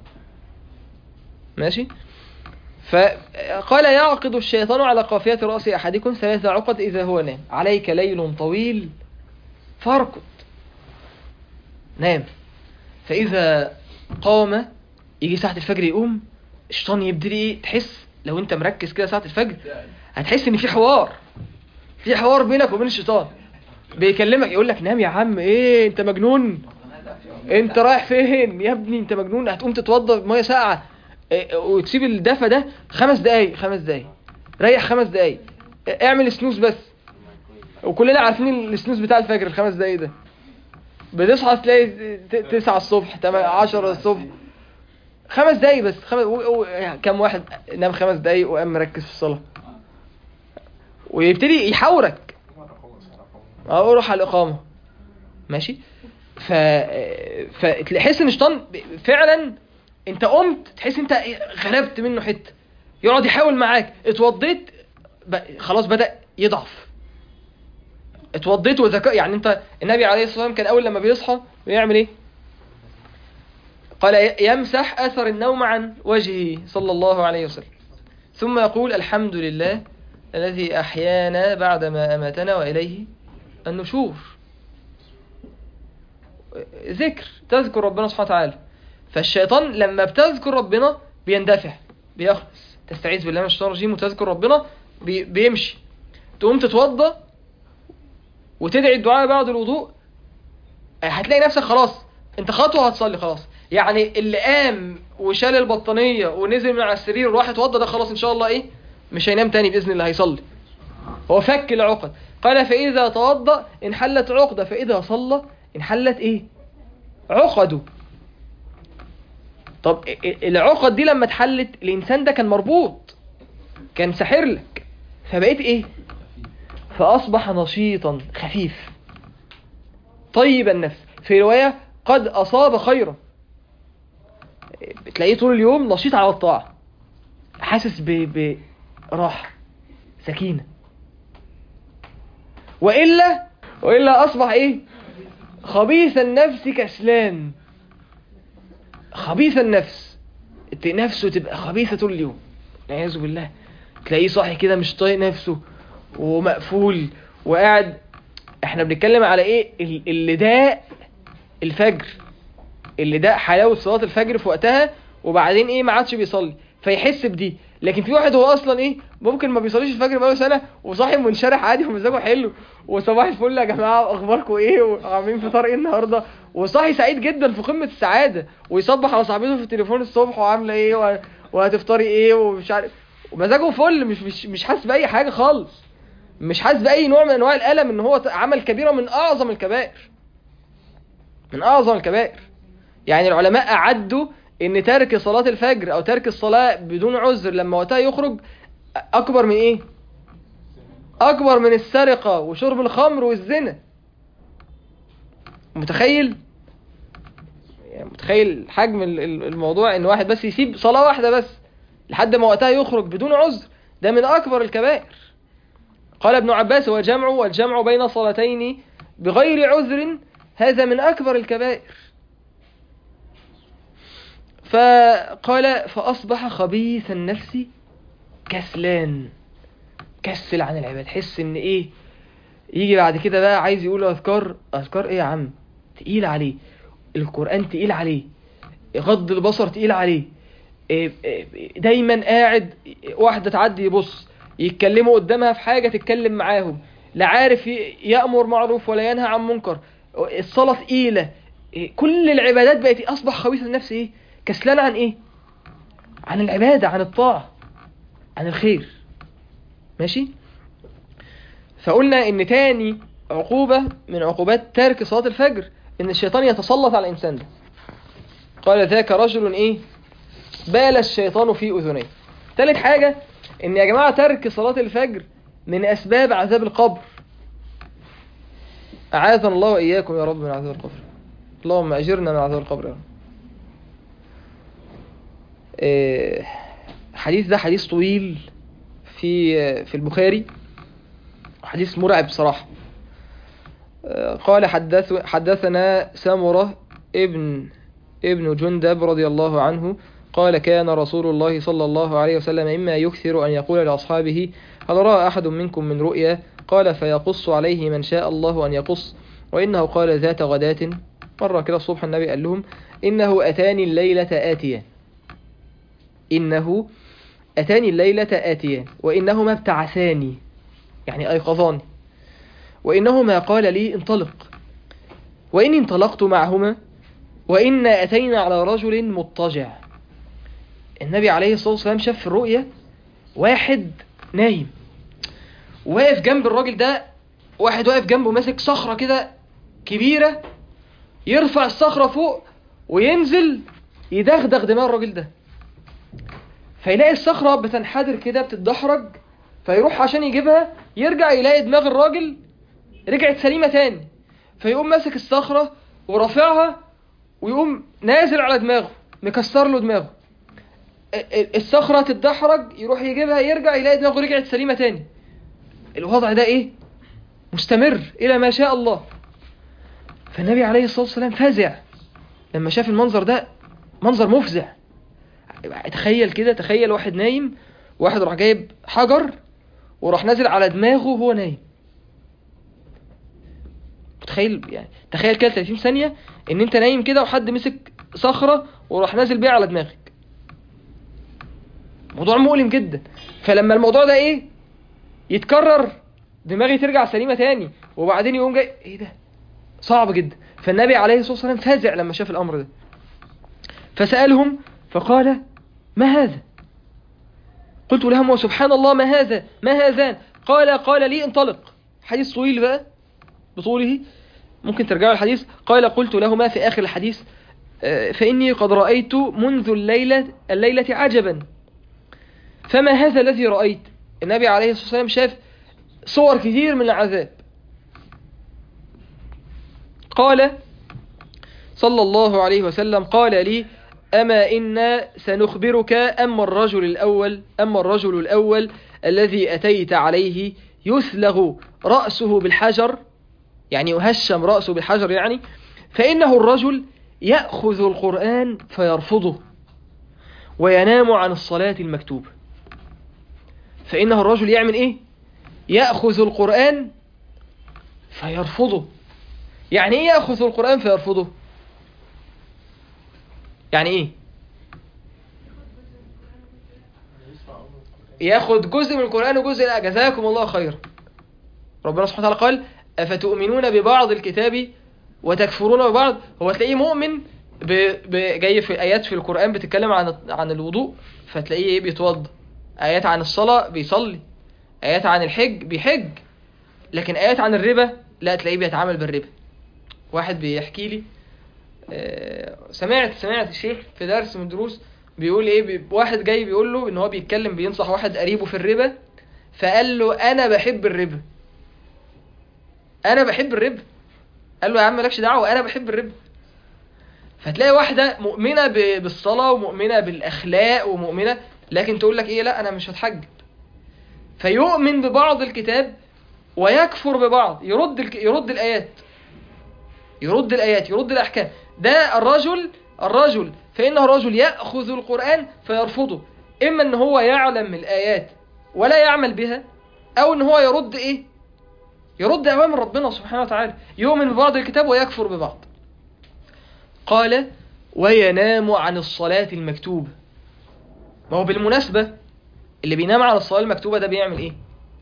[SPEAKER 2] ماشي فقال يعقد الشيطان على قافية رأس أحدكم ثلاث عقد إذا هو نام عليك ليل طويل فارقد نام فإذا قام يجي ساعة الفجر يقوم الشيطان يبتدي ايه تحس لو انت مركز كده ساعة الفجر هتحس ان في حوار في حوار بينك وبين الشيطان بيكلمك يقول لك نام يا عم ايه انت مجنون انت رايح فين يا ابني انت مجنون هتقوم تتوضى بميه ساقعه اه، وتسيب الدفى ده خمس دقايق خمس دقايق ريح خمس دقايق اه، اعمل سنوز بس وكلنا عارفين السنوز بتاع الفجر الخمس دقايق ده بتصحى تلاقي ت- تسعة الصبح تمام عشرة الصبح خمس دقايق بس خمس و... و... يعني كم واحد نام خمس دقايق وقام مركز في الصلاة ويبتدي يحاورك اه روح على الإقامة ماشي ف فتحس ان الشيطان ب- فعلا انت قمت تحس انت إيه، غلبت منه حته يقعد يحاول معاك اتوضيت ب- خلاص بدأ يضعف اتوضيت وذكاء يعني انت النبي عليه الصلاة والسلام كان اول لما بيصحى بيعمل ايه قال ي- يمسح اثر النوم عن وجهه صلى الله عليه وسلم ثم يقول الحمد لله الذي احيانا بعدما اماتنا واليه النشور ذكر تذكر ربنا سبحانه وتعالى فالشيطان لما بتذكر ربنا بيندفع بيخلص تستعيذ بالله من الشيطان الرجيم وتذكر ربنا بي بيمشي تقوم تتوضى وتدعي الدعاء بعد الوضوء هتلاقي نفسك خلاص انت خطوه هتصلي خلاص يعني اللي قام وشال البطانيه ونزل من على السرير وراح يتوضى ده خلاص ان شاء الله ايه مش هينام تاني باذن الله هيصلي هو فك العقد قال فاذا توضا انحلت عقده فاذا صلى انحلت ايه عقده طب ا- ا- العقد دي لما اتحلت الانسان ده كان مربوط كان ساحر لك فبقيت ايه فاصبح نشيطا خفيف طيب النفس في روايه قد اصاب خيرا بتلاقيه طول اليوم نشيط على الطاعه حاسس ب براحه سكينه والا والا اصبح ايه خبيث النفس كسلان خبيث النفس ت- نفسه تبقى خبيثة طول اليوم والعياذ بالله تلاقيه صاحي كده مش طايق نفسه ومقفول وقاعد احنا بنتكلم على ايه ال- اللي ده الفجر اللي ده حلاوة صلاة الفجر في وقتها وبعدين ايه ما عادش بيصلي فيحس بدي لكن في واحد هو اصلا ايه ممكن ما بيصليش الفجر بقاله سنه وصاحي منشرح عادي ومزاجه حلو وصباح الفل يا جماعه اخباركم ايه وعاملين فطار ايه النهارده وصاحي سعيد جدا في قمه السعاده ويصبح على صاحبته في التليفون الصبح وعامله ايه و- وهتفطري ايه ومش عارف ومزاجه فل مش مش مش حاسس باي حاجه خالص مش حاسس باي نوع من انواع الالم ان هو عمل كبيره من اعظم الكبائر من اعظم الكبائر يعني العلماء اعدوا ان ترك صلاة الفجر او ترك الصلاة بدون عذر لما وقتها يخرج اكبر من ايه اكبر من السرقة وشرب الخمر والزنا متخيل يعني متخيل حجم ال- ال- الموضوع ان واحد بس يسيب صلاة واحدة بس لحد ما وقتها يخرج بدون عذر ده من اكبر الكبائر قال ابن عباس والجمع والجمع بين صلاتين بغير عذر هذا من اكبر الكبائر فقال فأصبح خبيث النفس كسلان كسل عن العباد حس ان ايه يجي بعد كده بقى عايز يقول اذكار اذكار ايه يا عم تقيل عليه القرآن تقيل عليه غض البصر تقيل عليه إيه إيه دايما قاعد واحدة تعدي يبص يتكلموا قدامها في حاجة تتكلم معاهم لا عارف ي- يأمر معروف ولا ينهى عن منكر الصلاة تقيلة إيه كل العبادات بقت إيه؟ أصبح خبيث النفس إيه كسلان عن إيه عن العبادة عن الطاعة عن الخير ماشي فقلنا ان تاني عقوبة من عقوبات ترك صلاة الفجر ان الشيطان يتسلط على الانسان ده قال ذاك رجل ايه بال الشيطان في اذنيه تالت حاجة ان يا جماعة ترك صلاة الفجر من اسباب عذاب القبر اعاذنا الله واياكم يا رب من عذاب القبر اللهم اجرنا من عذاب القبر يا رب إيه، الحديث ده حديث طويل في في البخاري حديث مرعب صراحة آه، قال حدث حدثنا سمرة ابن ابن جندب رضي الله عنه قال كان رسول الله صلى الله عليه وسلم إما يكثر أن يقول لأصحابه هل رأى أحد منكم من رؤيا قال فيقص عليه من شاء الله أن يقص وإنه قال ذات غداة مرة كده الصبح النبي قال لهم إنه أتاني الليلة آتيان إنه أتاني الليلة آتيان وإنهما ابتعثاني يعني أيقظاني وإنهما قال لي انطلق وإني انطلقت معهما وإنا أتينا على رجل مضطجع النبي عليه الصلاة والسلام شاف في الرؤية واحد نايم واقف جنب الراجل ده واحد واقف جنبه ماسك صخرة كده كبيرة يرفع الصخرة فوق وينزل يدغدغ دماغ الراجل ده فيلاقي الصخرة بتنحدر كده بتتدحرج فيروح عشان يجيبها يرجع يلاقي دماغ الراجل رجعت سليمة تاني فيقوم ماسك الصخرة ورافعها ويقوم نازل على دماغه مكسر له دماغه ال- الصخرة تتدحرج يروح يجيبها يرجع يلاقي دماغه رجعت سليمة تاني الوضع ده ايه مستمر الى ما شاء الله فالنبي عليه الصلاة والسلام فزع لما شاف المنظر ده منظر مفزع تخيل كده تخيل واحد نايم واحد راح جايب حجر وراح نازل على دماغه وهو نايم متخيل يعني تخيل كده 30 ثانية ان انت نايم كده وحد مسك صخرة وراح نازل بيها على دماغك موضوع مؤلم جدا فلما الموضوع ده ايه يتكرر دماغي ترجع سليمة تاني وبعدين يقوم جاي ايه ده صعب جدا فالنبي عليه الصلاة والسلام فزع لما شاف الامر ده فسألهم فقال ما هذا قلت لهم وسبحان الله ما هذا ما هذان قال قال لي انطلق حديث طويل بقى بطوله ممكن ترجعوا الحديث قال قلت لهما في آخر الحديث آه، فإني قد رأيت منذ الليلة الليلة عجبا فما هذا الذي رأيت النبي عليه الصلاة والسلام شاف صور كثير من العذاب قال صلى الله عليه وسلم قال لي أما إنا سنخبرك أما الرجل الأول أما الرجل الأول الذي أتيت عليه يسلغ رأسه بالحجر يعني يهشم رأسه بالحجر يعني فإنه الرجل يأخذ القرآن فيرفضه وينام عن الصلاة المكتوبة فإنه الرجل يعمل إيه يأخذ القرآن فيرفضه يعني إيه يأخذ القرآن فيرفضه يعني إيه ياخد جزء من القرآن وجزء لا جزاكم الله خيرا ربنا سبحانه وتعالى قال أفتؤمنون ببعض الكتاب وتكفرون ببعض هو تلاقيه مؤمن ب... ب... جاي في آيات في القرآن بتتكلم عن عن الوضوء فتلاقيه إيه بيتوضى آيات عن الصلاة بيصلي آيات عن الحج بيحج لكن آيات عن الربا لا تلاقيه بيتعامل بالربا واحد بيحكي لي آه، سمعت سمعت الشيخ في درس من الدروس بيقول ايه بي واحد جاي بيقول له ان هو بيتكلم بينصح واحد قريبه في الربا فقال له انا بحب الربا انا بحب الربا قال له يا عم مالكش دعوه انا بحب الربا فتلاقي واحده مؤمنه ب- بالصلاه ومؤمنه بالاخلاق ومؤمنه لكن تقول لك ايه لا انا مش هتحجب فيؤمن ببعض الكتاب ويكفر ببعض يرد الك... يرد الايات يرد الآيات يرد الأحكام ده الرجل الرجل فإنه رجل يأخذ القرآن فيرفضه إما أن هو يعلم الآيات ولا يعمل بها أو أن هو يرد إيه يرد أوامر ربنا سبحانه وتعالى يؤمن ببعض الكتاب ويكفر ببعض قال وينام عن الصلاة المكتوبة ما هو بالمناسبة اللي بينام عن الصلاة المكتوبة ده بيعمل إيه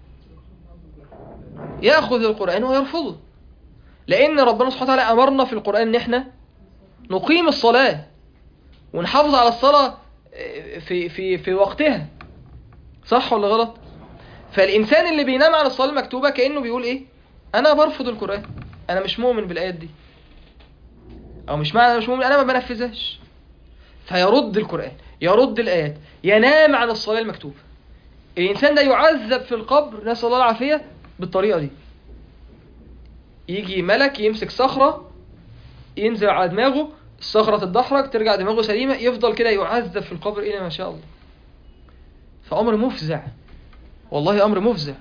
[SPEAKER 2] يأخذ القرآن ويرفضه لأن ربنا سبحانه وتعالى أمرنا في القرآن إن إحنا نقيم الصلاة ونحافظ على الصلاة في في في وقتها صح ولا غلط؟ فالإنسان اللي بينام على الصلاة المكتوبة كأنه بيقول إيه؟ أنا برفض القرآن أنا مش مؤمن بالآيات دي أو مش معنى أنا مش مؤمن أنا ما بنفذهاش فيرد القرآن يرد الآيات ينام عن الصلاة المكتوبة الإنسان ده يعذب في القبر نسأل الله العافية بالطريقة دي يجي ملك يمسك صخرة ينزل على دماغه الصخرة تتدحرج ترجع دماغه سليمة يفضل كده يعذب في القبر إلى ما شاء الله فأمر مفزع والله أمر مفزع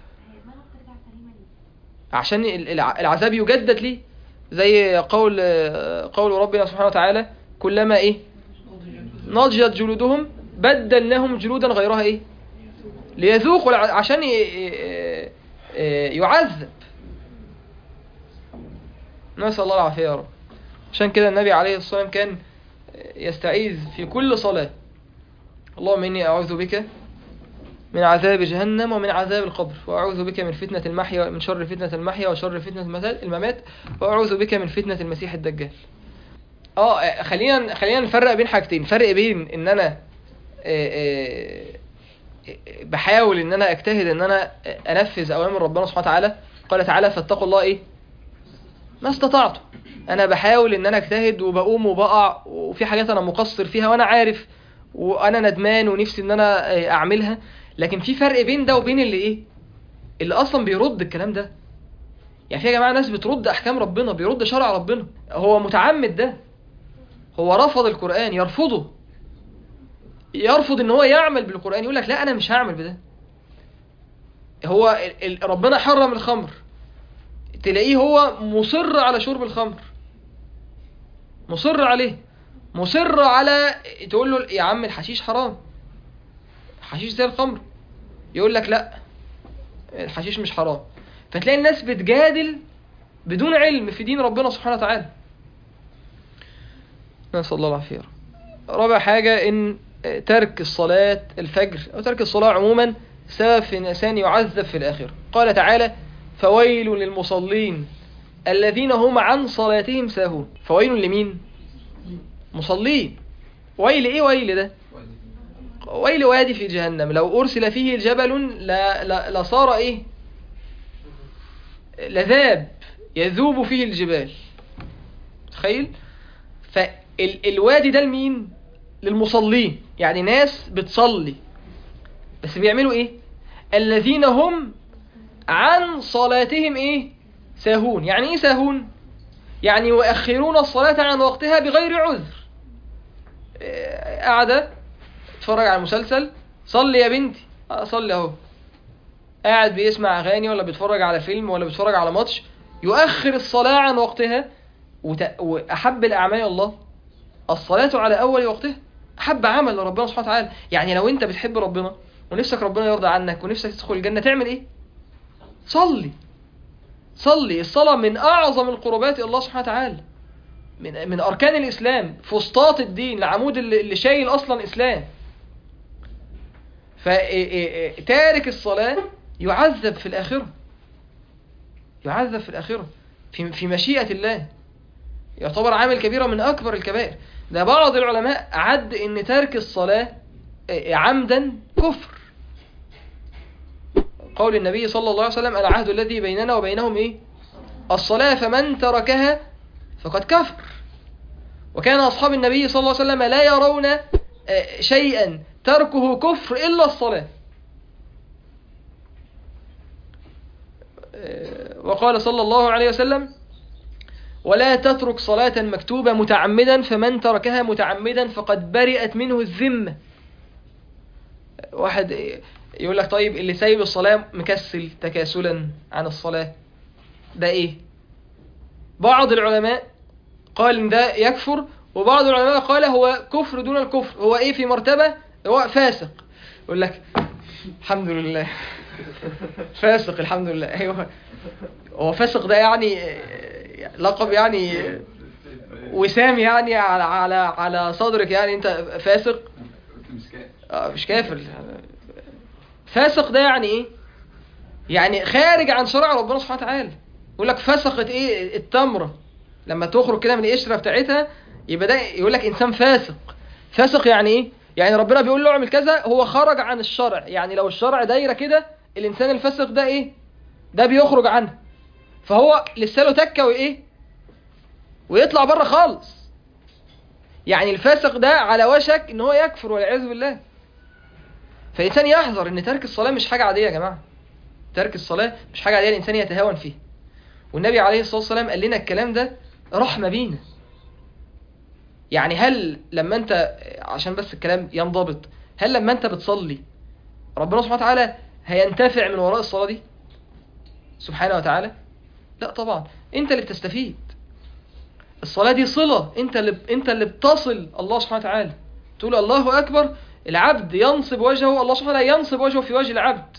[SPEAKER 2] عشان ال- الع- العذاب يجدد ليه زي قول قول ربنا سبحانه وتعالى كلما ايه نضجت جلودهم بدلناهم جلودا غيرها ايه ليذوقوا الع- عشان ي- ي- يعذب نسأل الله العافية يا رب عشان كده النبي عليه الصلاة والسلام كان يستعيذ في كل صلاة اللهم إني أعوذ بك من عذاب جهنم ومن عذاب القبر وأعوذ بك من فتنة المحيا من شر فتنة المحيا وشر فتنة الممات- الممات وأعوذ بك من فتنة المسيح الدجال اه خلينا خلينا نفرق بين حاجتين فرق بين ان انا آه، آه، بحاول ان انا اجتهد ان انا انفذ اوامر ربنا سبحانه وتعالى قال تعالى فاتقوا الله ايه ما استطعت انا بحاول ان انا اجتهد وبقوم وبقع وفي حاجات انا مقصر فيها وانا عارف وانا ندمان ونفسي ان انا آه، اعملها لكن في فرق بين ده وبين اللي ايه اللي اصلا بيرد الكلام ده يعني في يا جماعه ناس بترد احكام ربنا بيرد شرع ربنا هو متعمد ده هو رفض القران يرفضه يرفض ان هو يعمل بالقرآن يقول لك لا انا مش هعمل بده هو ال- ال- ربنا حرم الخمر تلاقيه هو مصر على شرب الخمر مصر عليه مصر على تقول له يا عم الحشيش حرام حشيش زي الخمر يقول لك لا الحشيش مش حرام فتلاقي الناس بتجادل بدون علم في دين ربنا سبحانه وتعالى نسأل الله العافية رابع حاجة إن ترك الصلاة الفجر أو ترك الصلاة عموما سبب في الإنسان يعذب في الآخرة قال تعالى فويل للمصلين الذين هم عن صلاتهم ساهون فويل لمين مصلين ويل إيه ويل ده ويل وادي في جهنم لو أرسل فيه جبل لا لا لصار إيه لذاب يذوب فيه الجبال تخيل فالوادي ده لمين للمصلين يعني ناس بتصلي بس بيعملوا ايه الذين هم عن صلاتهم ايه ساهون يعني ايه ساهون يعني يؤخرون الصلاة عن وقتها بغير عذر إيه، قاعدة تتفرج على مسلسل صلي يا بنتي اصلي اهو قاعد بيسمع اغاني ولا بيتفرج على فيلم ولا بيتفرج على ماتش يؤخر الصلاة عن وقتها وت... واحب الاعمال إلى الله الصلاة على اول وقتها احب عمل لربنا سبحانه وتعالى يعني لو انت بتحب ربنا ونفسك ربنا يرضى عنك ونفسك تدخل الجنة تعمل ايه صلي صلي الصلاة من اعظم القربات إلى الله سبحانه وتعالى من من اركان الاسلام فسطاط الدين العمود اللي اللي شايل اصلا اسلام فتارك الصلاة يعذب في الآخرة يعذب في الآخرة في في مشيئة الله يعتبر عامل كبيرة من أكبر الكبائر ده بعض العلماء عد إن ترك الصلاة عمدا كفر قول النبي صلى الله عليه وسلم العهد الذي بيننا وبينهم إيه الصلاة فمن تركها فقد كفر وكان أصحاب النبي صلى الله عليه وسلم لا يرون آه، شيئا تركه كفر إلا الصلاة آه، وقال صلى الله عليه وسلم ولا تترك صلاة مكتوبة متعمدا فمن تركها متعمدا فقد برئت منه الذمة واحد يقول لك طيب اللي سايب الصلاة مكسل تكاسلا عن الصلاة ده ايه بعض العلماء قال ان ده يكفر وبعض العلماء قال هو كفر دون الكفر هو ايه في مرتبة هو فاسق يقول لك الحمد لله فاسق الحمد لله ايوه هو فاسق ده يعني آه، لقب يعني آه، وسام يعني على على على صدرك يعني انت فاسق
[SPEAKER 4] قلت مش كده
[SPEAKER 2] آه، مش كافر فاسق ده يعني ايه يعني خارج عن شرع ربنا سبحانه وتعالى يقول لك فسقت ايه التمره لما تخرج كده من القشره بتاعتها يبقى ده يقول لك انسان فاسق فاسق يعني ايه يعني ربنا بيقول له اعمل كذا هو خرج عن الشرع يعني لو الشرع دايره كده الانسان الفاسق ده ايه ده بيخرج عنه فهو لسه له تكه وايه ويطلع بره خالص يعني الفاسق ده على وشك ان هو يكفر والعياذ بالله فالانسان يحذر ان ترك الصلاه مش حاجه عاديه يا جماعه ترك الصلاه مش حاجه عاديه الانسان يتهاون فيها والنبي عليه الصلاه والسلام قال لنا الكلام ده رحمه بينا يعني هل لما انت عشان بس الكلام ينضبط هل لما انت بتصلي ربنا سبحانه وتعالى هينتفع من وراء الصلاه دي سبحانه وتعالى لا طبعا انت اللي بتستفيد الصلاة دي صلة انت اللي انت اللي بتصل الله سبحانه وتعالى تقول الله اكبر العبد ينصب وجهه الله سبحانه وتعالى ينصب وجهه في وجه العبد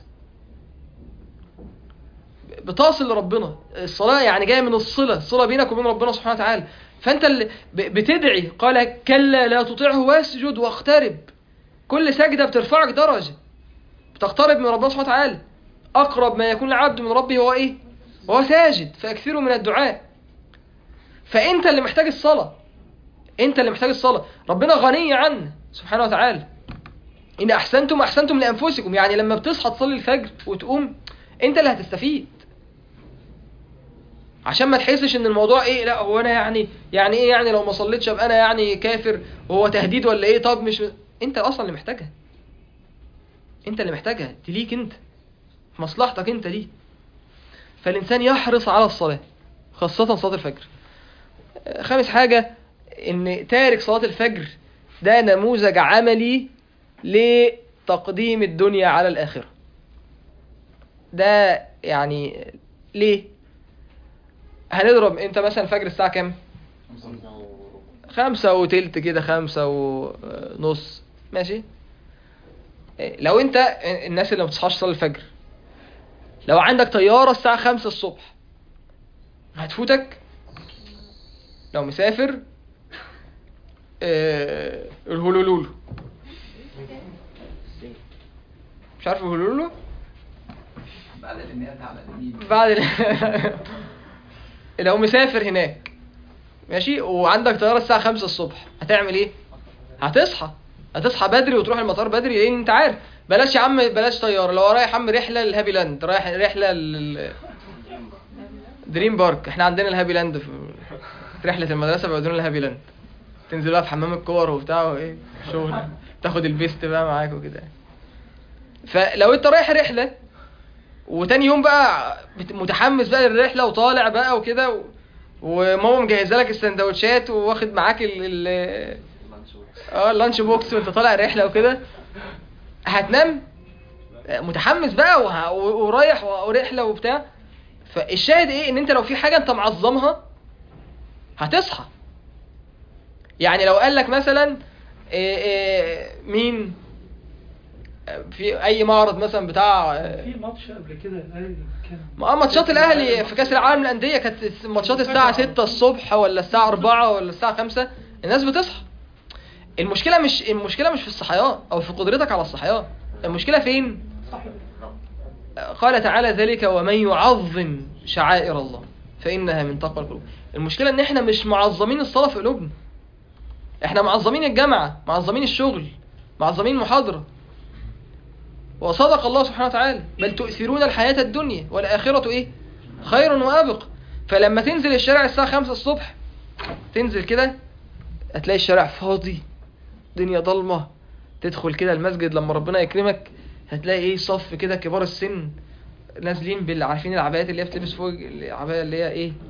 [SPEAKER 2] بتصل لربنا الصلاة يعني جاية من الصلة الصلة بينك وبين ربنا سبحانه وتعالى فانت اللي ب- بتدعي قال كلا لا تطيعه واسجد واقترب كل سجدة بترفعك درجة بتقترب من ربنا سبحانه وتعالى أقرب ما يكون العبد من ربه هو إيه؟ هو ساجد فأكثروا من الدعاء فأنت اللي محتاج الصلاة أنت اللي محتاج الصلاة ربنا غني عنه سبحانه وتعالى إن أحسنتم أحسنتم لأنفسكم يعني لما بتصحى تصلي الفجر وتقوم أنت اللي هتستفيد عشان ما تحسش ان الموضوع ايه لا هو انا يعني يعني ايه يعني لو ما صليتش ابقى انا يعني كافر وهو تهديد ولا ايه طب مش انت اصلا اللي محتاجها انت اللي محتاجها دي ليك انت في مصلحتك انت دي فالانسان يحرص على الصلاه خاصه صلاه الفجر خامس حاجه ان تارك صلاه الفجر ده نموذج عملي لتقديم الدنيا على الآخرة ده يعني ليه هنضرب انت مثلا فجر الساعة كام خمسة وتلت كده خمسة ونص ماشي إيه، لو انت الناس اللي ما بتصحاش تصلي الفجر لو عندك طيارة الساعة خمسة الصبح هتفوتك لو مسافر آه، الهولولولو مش عارف الهولولولو
[SPEAKER 4] بعد النيات على اليمين
[SPEAKER 2] بعد ال... لو مسافر هناك ماشي وعندك طيارة الساعة خمسة الصبح هتعمل ايه؟ هتصحى هتصحى بدري وتروح المطار بدري لان انت عارف بلاش يا عم بلاش طيارة لو رايح يا عم رحلة للهابي لاند رايح رحلة لل دريم بارك احنا عندنا الهابي لاند في رحلة المدرسة بيودونا الهابي لاند تنزل بقى في حمام الكور وبتاع وايه شغل تاخد البيست بقى معاك وكده فلو انت رايح رحلة وتاني يوم بقى بت- متحمس بقى للرحله وطالع بقى وكده و... وماما مجهزه لك السندوتشات وواخد معاك ال ال اه اللانش بوكس وانت طالع رحله وكده هتنام متحمس بقى وه... و- ورايح ورحله وبتاع فالشاهد ايه ان انت لو في حاجه انت معظمها هتصحى يعني لو قال لك مثلا إيه إيه مين في اي معرض مثلا بتاع
[SPEAKER 3] في ماتش قبل كده الاهلي كان
[SPEAKER 2] ما ماتشات الاهلي في كاس العالم للانديه كانت ماتشات الساعه 6 الصبح ولا الساعه 4 ولا الساعه 5 الناس بتصحى المشكله مش المشكله مش في الصحيان او في قدرتك على الصحيان المشكله فين
[SPEAKER 3] صح
[SPEAKER 2] قال تعالى ذلك ومن يعظم شعائر الله فانها من تقوى القلوب المشكله ان احنا مش معظمين الصلاه في قلوبنا احنا معظمين الجامعه معظمين الشغل معظمين المحاضره وصدق الله سبحانه وتعالى بل تؤثرون الحياة الدنيا والآخرة إيه خير وأبق فلما تنزل الشارع الساعة خمسة الصبح تنزل كده هتلاقي الشارع فاضي دنيا ضلمة تدخل كده المسجد لما ربنا يكرمك هتلاقي ايه صف كده كبار السن نازلين بال عارفين العبايات اللي هي بتلبس فوق العباية اللي هي ايه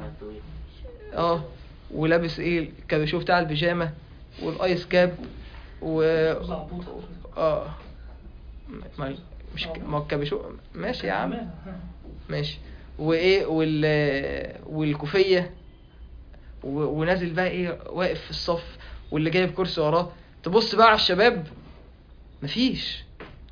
[SPEAKER 2] اه ولابس ايه الكابيشو بتاع البيجامة والايس كاب و
[SPEAKER 3] زعبوطة.
[SPEAKER 2] اه ما مش ك- ما هو الكابيشو ماشي يا عم
[SPEAKER 3] تمام.
[SPEAKER 2] ماشي وايه وال والكوفيه و- ونازل بقى ايه واقف في الصف واللي جايب كرسي وراه تبص بقى على الشباب مفيش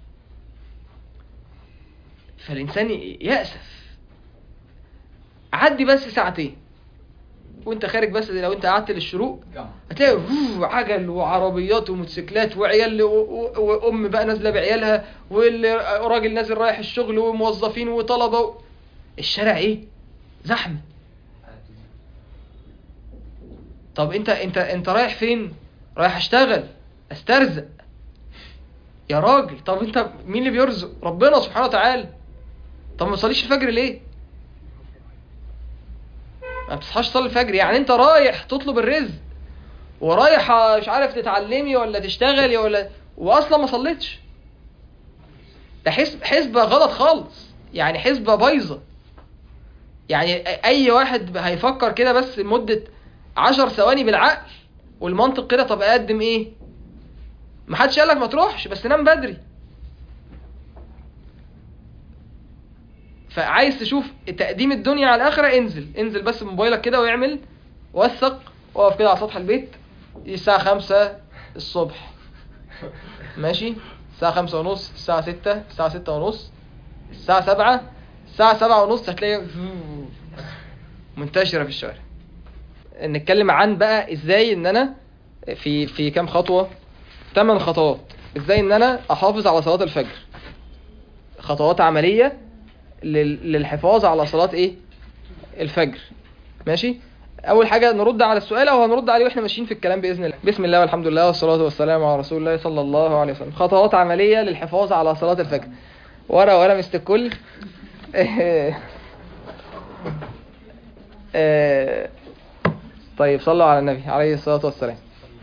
[SPEAKER 2] فالانسان ي- يأسف عدي بس ساعتين وانت خارج بس لو انت قعدت للشروق
[SPEAKER 4] جامعة
[SPEAKER 2] هتلاقي ووو عجل وعربيات وموتوسيكلات وعيال و- و- وام بقى نازله بعيالها والراجل نازل رايح الشغل وموظفين وطلبه و... الشارع ايه زحمه طب انت انت انت رايح فين رايح اشتغل استرزق يا راجل طب انت مين اللي بيرزق ربنا سبحانه وتعالى طب ما تصليش الفجر ليه ما بتصحاش تصلي الفجر يعني انت رايح تطلب الرزق ورايح مش عارف تتعلمي ولا تشتغلي ولا واصلا ما صليتش ده حسب حسبه غلط خالص يعني حسبه بايظه يعني اي واحد هيفكر كده بس لمده عشر ثواني بالعقل والمنطق كده طب اقدم ايه محدش قالك ما تروحش بس نام بدري فعايز تشوف تقديم الدنيا على الاخره انزل انزل بس بموبايلك كده واعمل وثق واقف كده على سطح البيت دي الساعة خمسة الصبح ماشي الساعة خمسة ونص الساعة ستة الساعة ستة ونص الساعة سبعة الساعة سبعة ونص هتلاقي منتشرة في الشوارع نتكلم عن بقى ازاي ان انا في في كام خطوة ثمان خطوات ازاي ان انا احافظ على صلاة الفجر خطوات عملية لل- للحفاظ على صلاة ايه الفجر ماشي اول حاجه نرد على السؤال او هنرد عليه واحنا ماشيين في الكلام باذن الله بسم الله والحمد لله والصلاه والسلام على رسول الله صلى الله عليه وسلم خطوات عمليه للحفاظ على صلاه الفجر ورقه وقلم استكل آه، طيب صلوا على النبي عليه الصلاه والسلام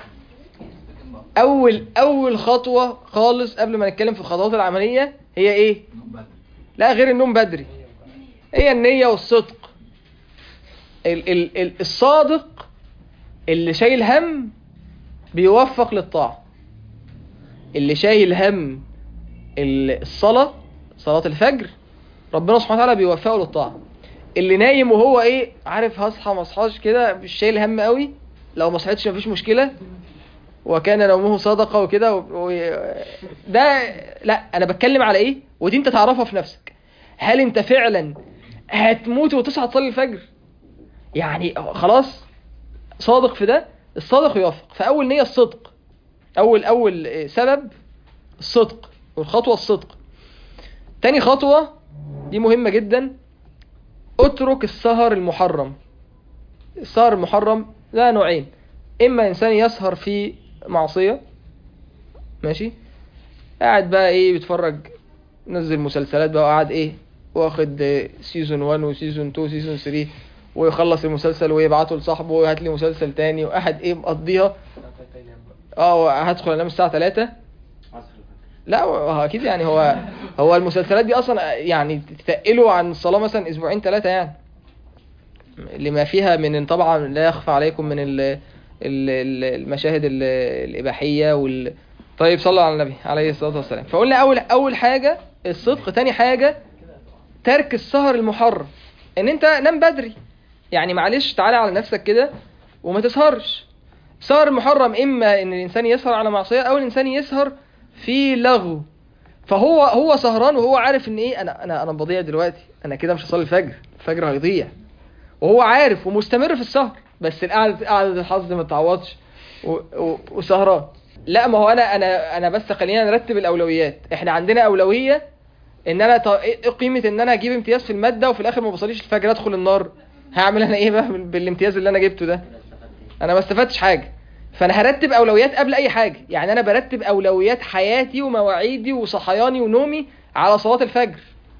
[SPEAKER 2] اول اول خطوه خالص قبل ما نتكلم في الخطوات العمليه هي ايه
[SPEAKER 4] نوم بدري
[SPEAKER 2] لا غير النوم بدري هي النية والصدق ال ال ال الصادق اللي شايل هم بيوفق للطاعة اللي شايل هم ال- الصلاة صلاة الفجر ربنا سبحانه وتعالى بيوفقه للطاعة اللي نايم وهو ايه عارف هصحى ما اصحاش كده مش شايل هم قوي لو ما صحيتش مفيش مشكلة وكان نومه صدقة وكده و... و... ده لا انا بتكلم على ايه ودي انت تعرفها في نفسك هل انت فعلا هتموت وتصحى تصلي الفجر يعني خلاص صادق في ده الصادق يوفق فاول نية الصدق اول اول إيه، سبب الصدق والخطوة الصدق تاني خطوة دي مهمة جدا اترك السهر المحرم السهر المحرم لا نوعين اما انسان يسهر في معصية ماشي قاعد بقى ايه بيتفرج نزل مسلسلات بقى وقاعد ايه واخد سيزون 1 وسيزون 2 وسيزون 3 ويخلص المسلسل ويبعته لصاحبه وهات لي مسلسل تاني وقاعد ايه مقضيها اه هدخل انام الساعة 3 لا هو اكيد يعني هو هو المسلسلات دي اصلا يعني تتقلوا عن الصلاه مثلا اسبوعين ثلاثه يعني لما فيها من طبعا لا يخفى عليكم من ال ال- ال- المشاهد ال- الاباحيه وال طيب صلوا على النبي عليه الصلاه والسلام فقلنا اول اول حاجه الصدق تاني حاجه ترك السهر المحرم ان انت نام بدري يعني معلش تعالى على نفسك كده وما تسهرش السهر المحرم اما ان الانسان يسهر على معصيه او الانسان يسهر في لغو فهو هو سهران وهو عارف ان ايه انا انا انا بضيع دلوقتي انا كده مش هصلي الفجر الفجر هيضيع وهو عارف ومستمر في السهر بس القعده قعده الحظ ما تعوضش و- و- وسهران لا ما هو انا انا انا بس خلينا نرتب الاولويات احنا عندنا اولويه ان انا ط- ايه قيمه ان انا اجيب امتياز في الماده وفي الاخر ما بصليش الفجر ادخل النار هعمل انا ايه بقى بال- بالامتياز اللي انا جبته ده انا ما استفدتش حاجه فانا هرتب اولويات قبل اي حاجه يعني انا برتب اولويات حياتي ومواعيدي وصحياني ونومي على صلاه الفجر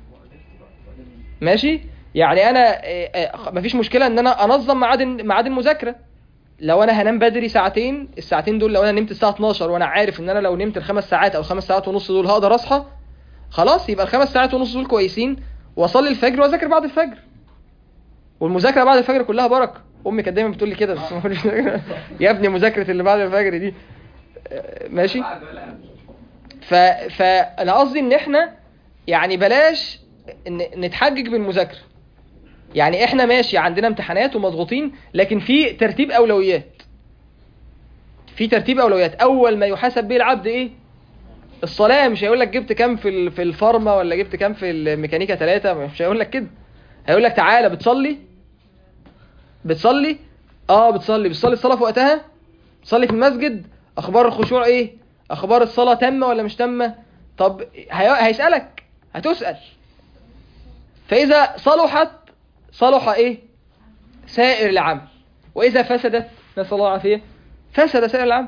[SPEAKER 2] ماشي يعني انا آه، آه، مفيش مشكله ان انا انظم ميعاد ميعاد المذاكره لو انا هنام بدري ساعتين الساعتين دول لو انا نمت الساعه 12 وانا عارف ان انا لو نمت الخمس ساعات او الخمس ساعات ونص دول هقدر اصحى خلاص يبقى الخمس ساعات ونص دول كويسين واصلي الفجر واذاكر بعد الفجر والمذاكره بعد الفجر كلها بركه امي كانت دايما بتقول لي كده بس ما كنتش- يا ابني مذاكره اللي بعد الفجر دي آه، ماشي ف فانا قصدي ان احنا يعني بلاش ن- نتحجج بالمذاكره يعني احنا ماشي عندنا امتحانات ومضغوطين لكن في ترتيب اولويات في ترتيب اولويات اول ما يحاسب به العبد ايه الصلاه مش هيقول لك جبت كام في ال- في الفارما ولا جبت كام في الميكانيكا ثلاثة مش هيقول لك كده هيقول لك تعالى بتصلي بتصلي اه بتصلي بتصلي الصلاه في وقتها بتصلي في المسجد اخبار الخشوع ايه اخبار الصلاه تامه ولا مش تامه طب هي... هيسالك هتسال فاذا صلحت صلح ايه سائر العمل واذا فسدت نسال الله العافيه فسد سائر العمل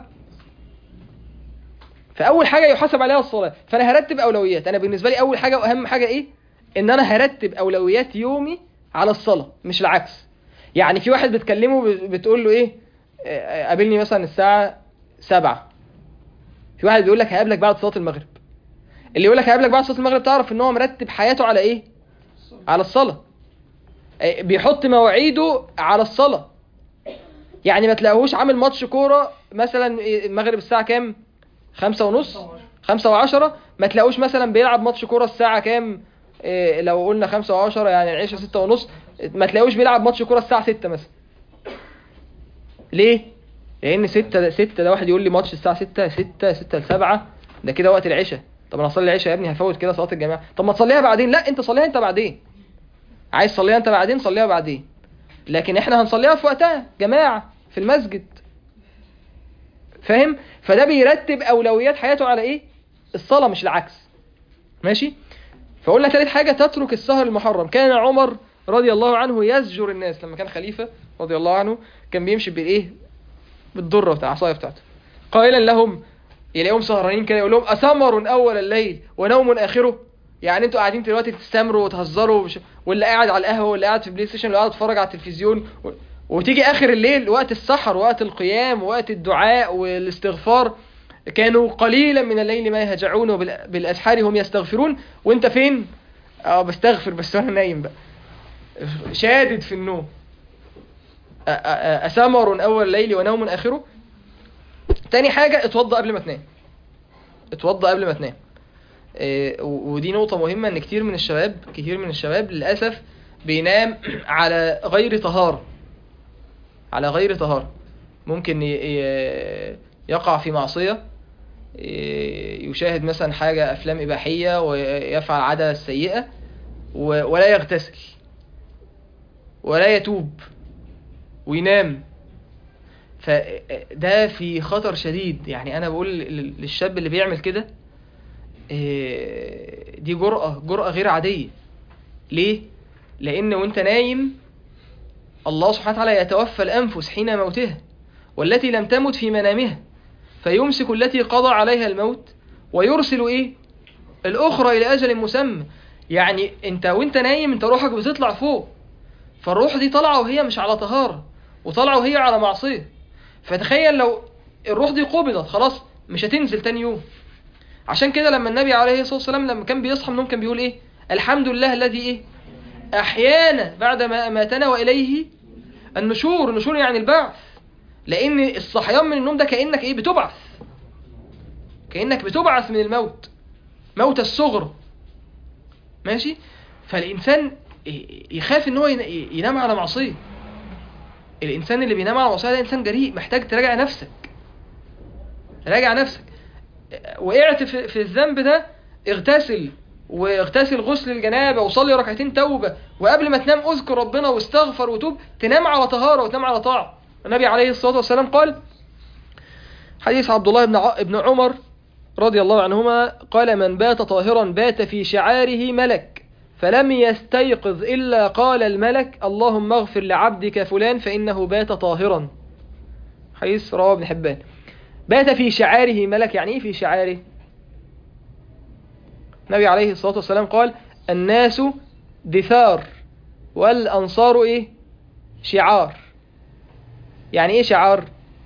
[SPEAKER 2] فاول حاجه يحاسب عليها الصلاه فانا هرتب اولويات انا بالنسبه لي اول حاجه واهم حاجه ايه ان انا هرتب اولويات يومي على الصلاه مش العكس يعني في واحد بتكلمه بت- بتقول له ايه آه، قابلني مثلا الساعه سبعة في واحد بيقول لك هقابلك بعد صلاه المغرب اللي يقول لك هقابلك بعد صلاه المغرب تعرف ان هو مرتب حياته على ايه على الصلاه آه، بيحط مواعيده على الصلاه يعني ما تلاقوهوش عامل ماتش كوره مثلا إيه، المغرب الساعه كام خمسة ونص خمسة وعشرة ما تلاقوش مثلا بيلعب ماتش كورة الساعة كام إيه لو قلنا خمسة وعشرة يعني العشاء ستة ونص ما تلاقوش بيلعب ماتش كورة الساعة ستة مثلا ليه؟ لأن ستة ده ستة ده واحد يقول لي ماتش الساعة ستة ستة ستة لسبعة ده كده وقت العشاء طب أنا أصلي العشاء يا ابني هفوت كده صلاة الجماعة طب ما تصليها بعدين لا أنت صليها أنت بعدين عايز تصليها أنت بعدين صليها بعدين لكن احنا هنصليها في وقتها جماعة في المسجد فاهم فده بيرتب اولويات حياته على ايه الصلاه مش العكس ماشي فقلنا ثالث حاجه تترك السهر المحرم كان عمر رضي الله عنه يزجر الناس لما كان خليفه رضي الله عنه كان بيمشي بالايه بالدره بتاع العصايه بتاعته قائلا لهم يلاقيهم سهرانين كده يقول لهم اسمر اول الليل ونوم اخره يعني انتوا قاعدين دلوقتي تستمروا وتهزروا ومش... واللي قاعد على القهوه واللي قاعد في البلاي ستيشن واللي قاعد يتفرج على التلفزيون و... وتيجي اخر الليل وقت السحر وقت القيام وقت الدعاء والاستغفار كانوا قليلا من الليل ما يهجعون وبالاسحار هم يستغفرون وانت فين اه بستغفر بس وانا نايم بقى شادد في النوم أ- أ- أ- أسمر أول الليل ونوم آخره تاني حاجة اتوضى قبل ما تنام اتوضى قبل ما تنام إيه، و- ودي نقطة مهمة ان كتير من الشباب كتير من الشباب للأسف بينام على غير طهارة على غير طهارة ممكن ي- ي- يقع في معصية إيه، يشاهد مثلا حاجة أفلام إباحية ويفعل عادة سيئة و- ولا يغتسل ولا يتوب وينام فده في خطر شديد يعني انا بقول لل- للشاب اللي بيعمل كده إيه، دي جرأة جرأة غير عادية ليه؟ لأن وانت نايم الله سبحانه وتعالى يتوفى الأنفس حين موتها والتي لم تمت في منامها فيمسك التي قضى عليها الموت ويرسل ايه؟ الأخرى إلى أجل مسمى يعني انت وانت نايم انت روحك بتطلع فوق فالروح دي طالعة وهي مش على طهارة وطالعة وهي على معصية فتخيل لو الروح دي قبضت خلاص مش هتنزل تاني يوم عشان كده لما النبي عليه الصلاة والسلام لما كان بيصحى من النوم كان بيقول ايه الحمد لله الذي ايه احيانا بعد ما اماتنا واليه النشور النشور يعني البعث لان الصحيان من النوم ده كانك ايه بتبعث كانك بتبعث من الموت موت الصغر ماشي فالانسان يخاف ان هو ين- ينام على معصيه الانسان اللي بينام على معصيه ده انسان جريء محتاج تراجع نفسك راجع نفسك وقعت في, في الذنب ده اغتسل واغتسل غسل الجنابه وصلي ركعتين توبه وقبل ما تنام اذكر ربنا واستغفر وتوب تنام على طهاره وتنام على طاعه النبي عليه الصلاه والسلام قال حديث عبد الله بن ع- بن عمر رضي الله عنهما قال من بات طاهرا بات في شعاره ملك فلم يستيقظ إلا قال الملك اللهم اغفر لعبدك فلان فإنه بات طاهرا حديث رواه ابن حبان بات في شعاره ملك يعني ايه في شعاره النبي عليه الصلاة والسلام قال الناس دثار والأنصار ايه شعار يعني ايه شعار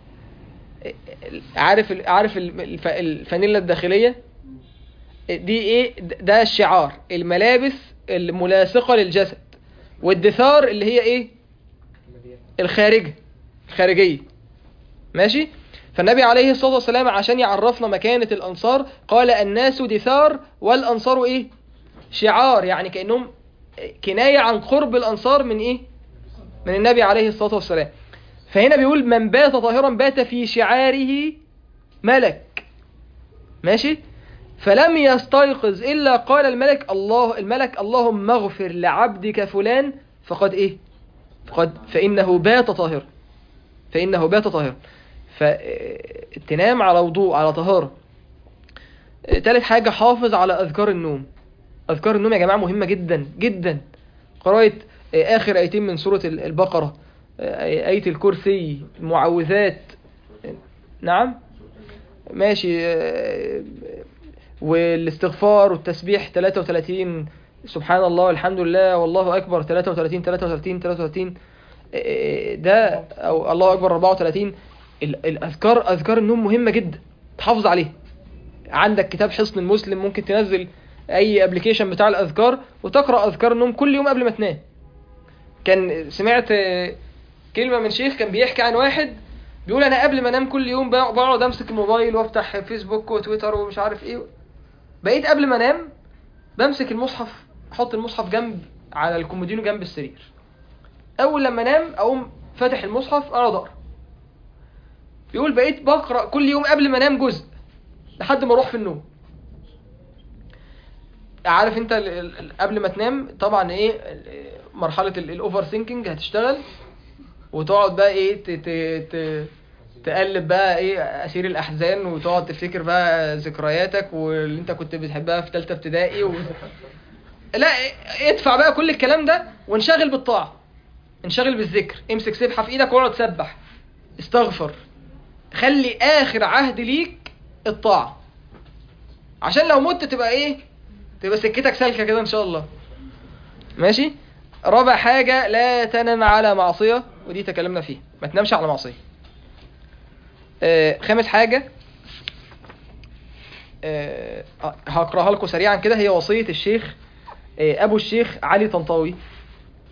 [SPEAKER 2] عارف ال- عارف ال- الف- الفانيلا الداخلية دي ايه ده الشعار الملابس الملاصقة للجسد والدثار اللي هي ايه الخارجة الخارجية ماشي فالنبي عليه الصلاة والسلام عشان يعرفنا مكانة الأنصار قال الناس دثار والأنصار إيه شعار يعني كأنهم كناية عن قرب الأنصار من إيه من النبي عليه الصلاة والسلام فهنا بيقول من بات طاهرا بات في شعاره ملك ماشي فلم يستيقظ إلا قال الملك الله الملك اللهم اغفر لعبدك فلان فقد إيه فقد فإنه بات طاهرا فإنه بات طاهرا فتنام على وضوء على طهارة تالت حاجة حافظ على أذكار النوم أذكار النوم يا جماعة مهمة جدا جدا قراءة آخر آيتين من سورة البقرة آية الكرسي المعوذات نعم ماشي والاستغفار والتسبيح 33 سبحان الله والحمد لله والله أكبر 33 33 33 ده أو الله أكبر 34 ال- الأذكار أذكار النوم مهمة جدا تحافظ عليها عندك كتاب حصن المسلم ممكن تنزل أي ابلكيشن بتاع الأذكار وتقرأ أذكار النوم كل يوم قبل ما تنام كان سمعت آه، كلمة من شيخ كان بيحكي عن واحد بيقول أنا قبل ما أنام كل يوم بق- بقعد أمسك الموبايل وأفتح فيسبوك وتويتر ومش عارف إيه بقيت قبل ما أنام بمسك المصحف أحط المصحف جنب على الكومودينو جنب السرير أول لما أنام أقوم فاتح المصحف أقعد أقرأ بيقول بقيت بقرأ كل يوم قبل ما انام جزء لحد ما اروح في النوم عارف انت ال- ال- ال- قبل ما تنام طبعا ايه ال- مرحلة الاوفر ثينكينج هتشتغل وتقعد بقى ايه ت ت ت تقلب بقى ايه اسير الاحزان وتقعد تفتكر بقى ذكرياتك واللي انت كنت بتحبها في ثالثه ابتدائي و... لا إيه، ادفع بقى كل الكلام ده وانشغل بالطاعه انشغل بالذكر امسك سبحه في ايدك واقعد سبح استغفر خلي اخر عهد ليك الطاعة عشان لو مت تبقى ايه تبقى سكتك سالكة كده ان شاء الله ماشي رابع حاجة لا تنم على معصية ودي تكلمنا فيها ما تنامش على معصية آه خامس حاجة آه هقراها لكم سريعا كده هي وصية الشيخ آه ابو الشيخ علي طنطاوي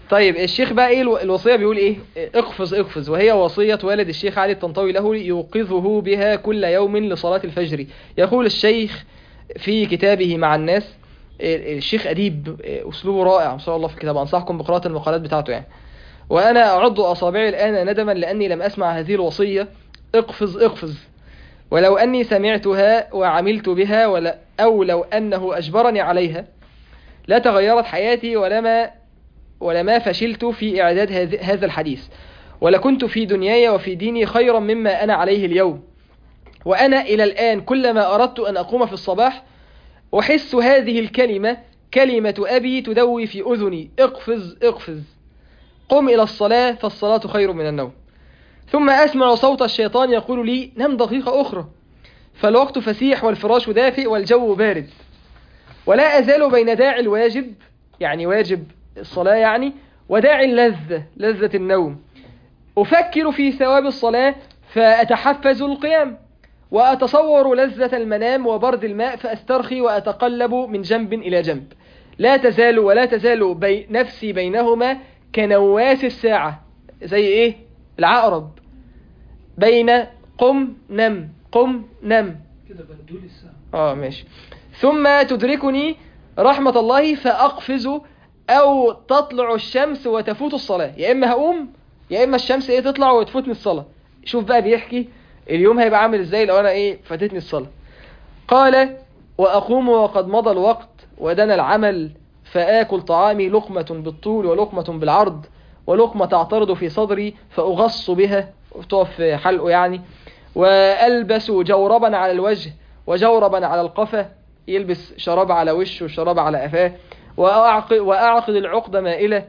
[SPEAKER 2] طيب الشيخ بقى ايه الو- الوصيه بيقول ايه اقفز اقفز وهي وصيه والد الشيخ علي الطنطاوي له يوقظه بها كل يوم لصلاه الفجر يقول الشيخ في كتابه مع الناس الشيخ اديب اسلوبه رائع ما شاء الله في الكتاب انصحكم بقراءه المقالات بتاعته يعني وانا اعض اصابعي الان ندما لاني لم اسمع هذه الوصيه اقفز اقفز ولو اني سمعتها وعملت بها ولا او لو انه اجبرني عليها لا تغيرت حياتي ولما ولما فشلت في إعداد هذ- هذا الحديث ولكنت في دنياي وفي ديني خيرا مما أنا عليه اليوم وأنا إلى الآن كلما أردت أن أقوم في الصباح أحس هذه الكلمة كلمة أبي تدوي في أذني اقفز اقفز قم إلى الصلاة فالصلاة خير من النوم ثم أسمع صوت الشيطان يقول لي نم دقيقة أخرى فالوقت فسيح والفراش دافئ والجو بارد ولا أزال بين داعي الواجب يعني واجب الصلاة يعني وداعي اللذة لذة النوم أفكر في ثواب الصلاة فأتحفز القيام وأتصور لذة المنام وبرد الماء فأسترخي وأتقلب من جنب إلى جنب لا تزال ولا تزال بي نفسي بينهما كنواس الساعة زي إيه؟ العقرب بين قم نم قم نم
[SPEAKER 3] كده بندول الساعة
[SPEAKER 2] اه ماشي ثم تدركني رحمة الله فأقفز أو تطلع الشمس وتفوت الصلاة يا إما هقوم يا إما الشمس إيه تطلع وتفوتني الصلاة شوف بقى بيحكي اليوم هيبقى عامل إزاي لو أنا إيه فاتتني الصلاة قال وأقوم وقد مضى الوقت ودنا العمل فآكل طعامي لقمة بالطول ولقمة بالعرض ولقمة تعترض في صدري فأغص بها وتقف في حلقه يعني وألبس جوربا على الوجه وجوربا على القفا يلبس شراب على وشه وشراب على قفاه وأعقد, وأعقد العقد مائلة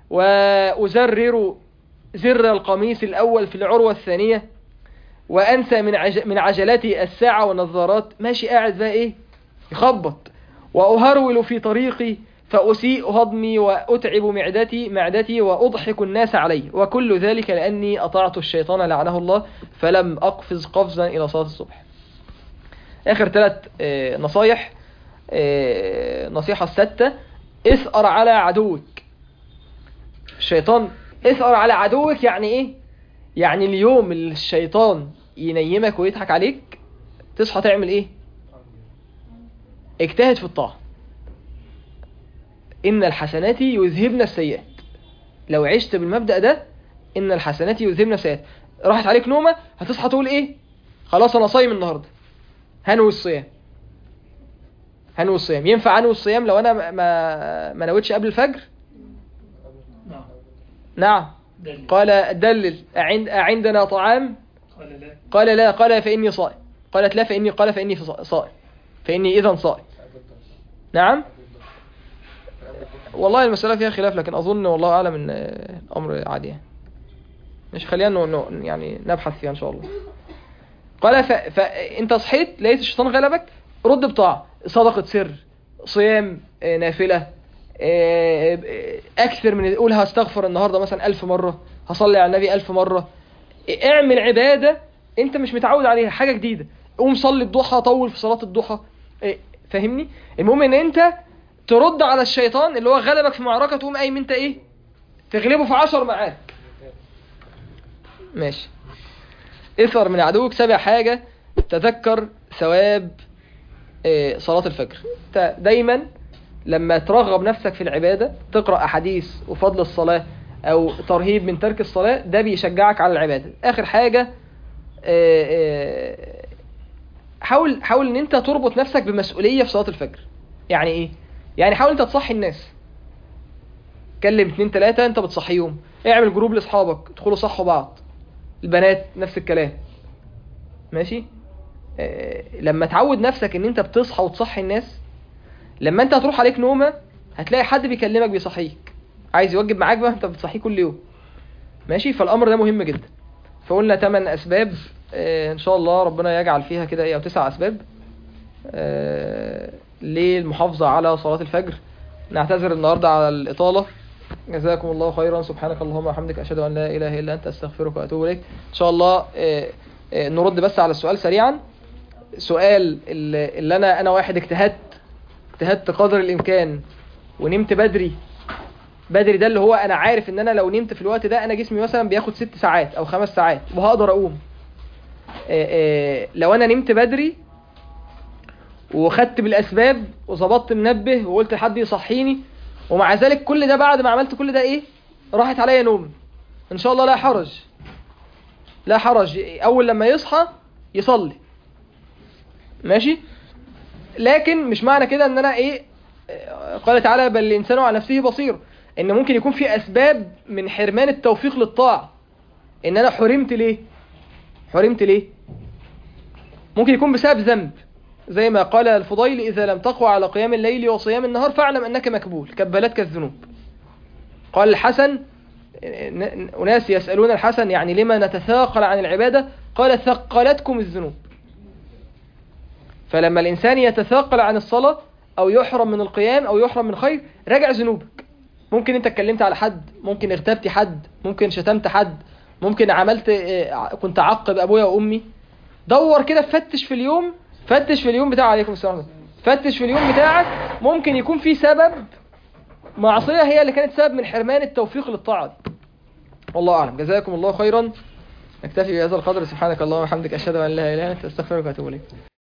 [SPEAKER 2] وأزرر زر القميص الأول في العروة الثانية وأنسى من عج... من عجلتي الساعة والنظارات ماشي قاعد بقى إيه يخبط وأهرول في طريقي فأسيء هضمي وأتعب معدتي معدتي وأضحك الناس علي وكل ذلك لأني أطعت الشيطان لعنه الله فلم أقفز قفزا إلى صلاة الصبح آخر ثلاث آه، نصايح آه، نصيحة الستة اثأر على عدوك الشيطان اثأر على عدوك يعني ايه يعني اليوم اللي الشيطان ينيمك ويضحك عليك تصحى تعمل ايه اجتهد في الطاعة إن الحسنات يذهبن السيئات لو عشت بالمبدأ ده إن الحسنات يذهبن السيئات راحت عليك نومة هتصحى تقول إيه خلاص أنا صايم النهاردة هنوي الصيام هنوي الصيام ينفع أنوي الصيام لو أنا ما- ما ما نويتش قبل الفجر
[SPEAKER 3] نعم
[SPEAKER 2] نعم
[SPEAKER 3] دليل
[SPEAKER 2] قال دلل أعند أعندنا طعام
[SPEAKER 3] قال لا
[SPEAKER 2] قال لا قال فإني صائم قالت لا فإني قال فإني صائم فإني إذا صائم نعم والله المسألة فيها خلاف لكن أظن والله أعلم أن آه، الأمر عادي يعني. مش خلينا نو- نو- يعني نبحث فيها إن شاء الله قال ف... فأنت صحيت لقيت الشيطان غلبك رد بطاعة صدقة سر صيام آه، نافلة آه، آه، أكثر من قول هستغفر النهاردة مثلا ألف مرة هصلي على النبي ألف مرة اعمل عبادة انت مش متعود عليها حاجة جديدة قوم صلي الضحى طول في صلاة الضحى إيه، فاهمني المهم ان انت ترد على الشيطان اللي هو غلبك في معركة تقوم قايم انت ايه تغلبه في عشر معاك ماشي اثر من عدوك سابع حاجة تذكر ثواب إيه، صلاة الفجر انت دايما لما ترغب نفسك في العبادة تقرأ أحاديث وفضل الصلاة أو ترهيب من ترك الصلاة ده بيشجعك على العبادة آخر حاجة آه، آه، حاول حاول ان انت تربط نفسك بمسؤولية في صلاة الفجر يعني ايه يعني حاول انت تصحي الناس كلم اتنين تلاتة انت بتصحيهم اعمل جروب لاصحابك ادخلوا صحوا بعض البنات نفس الكلام ماشي آه، لما تعود نفسك ان انت بتصحى وتصحي الناس لما انت هتروح عليك نومة هتلاقي حد بيكلمك بيصحيك عايز يوجب معاك بقى انت بتصحيه كل يوم ماشي فالامر ده مهم جدا فقلنا ثمان اسباب آه، ان شاء الله ربنا يجعل فيها كده ايه او تسع اسباب آه، للمحافظة على صلاة الفجر نعتذر النهاردة على الإطالة جزاكم الله خيرا سبحانك اللهم وبحمدك أشهد أن لا إله إلا أنت أستغفرك وأتوب إليك إن شاء الله آه، آه، نرد بس على السؤال سريعا سؤال اللي اللي أنا أنا واحد اجتهدت اجتهدت قدر الإمكان ونمت بدري بدري ده اللي هو انا عارف ان انا لو نمت في الوقت ده انا جسمي مثلا بياخد ست ساعات او خمس ساعات وهقدر اقوم آه، آه، لو انا نمت بدري وخدت بالاسباب وظبطت منبه وقلت لحد يصحيني ومع ذلك كل ده بعد ما عملت كل ده ايه راحت عليا نوم ان شاء الله لا حرج لا حرج اول لما يصحى يصلي ماشي لكن مش معنى كده ان انا ايه آه، قال تعالى بل الانسان على نفسه بصير ان ممكن يكون في اسباب من حرمان التوفيق للطاعه ان انا حرمت ليه حرمت ليه ممكن يكون بسبب ذنب زي ما قال الفضيل إذا لم تقوى على قيام الليل وصيام النهار فاعلم أنك مكبول كبلتك الذنوب قال الحسن ن- أناس يسألون الحسن يعني لما نتثاقل عن العبادة قال ثقلتكم الذنوب فلما الإنسان يتثاقل عن الصلاة أو يحرم من القيام أو يحرم من خير راجع ذنوبك ممكن أنت اتكلمت على حد ممكن اغتبت حد ممكن شتمت حد ممكن عملت اه، كنت عقب أبويا وأمي دور كده فتش في اليوم فتش في اليوم بتاع عليكم السلام ورحمة الله. فتش في اليوم بتاعك ممكن يكون في سبب معصية هي اللي كانت سبب من حرمان التوفيق للطاعة دي والله أعلم جزاكم الله خيرا نكتفي بهذا القدر سبحانك اللهم وبحمدك أشهد أن لا إله إلا أنت أستغفرك وأتوب إليك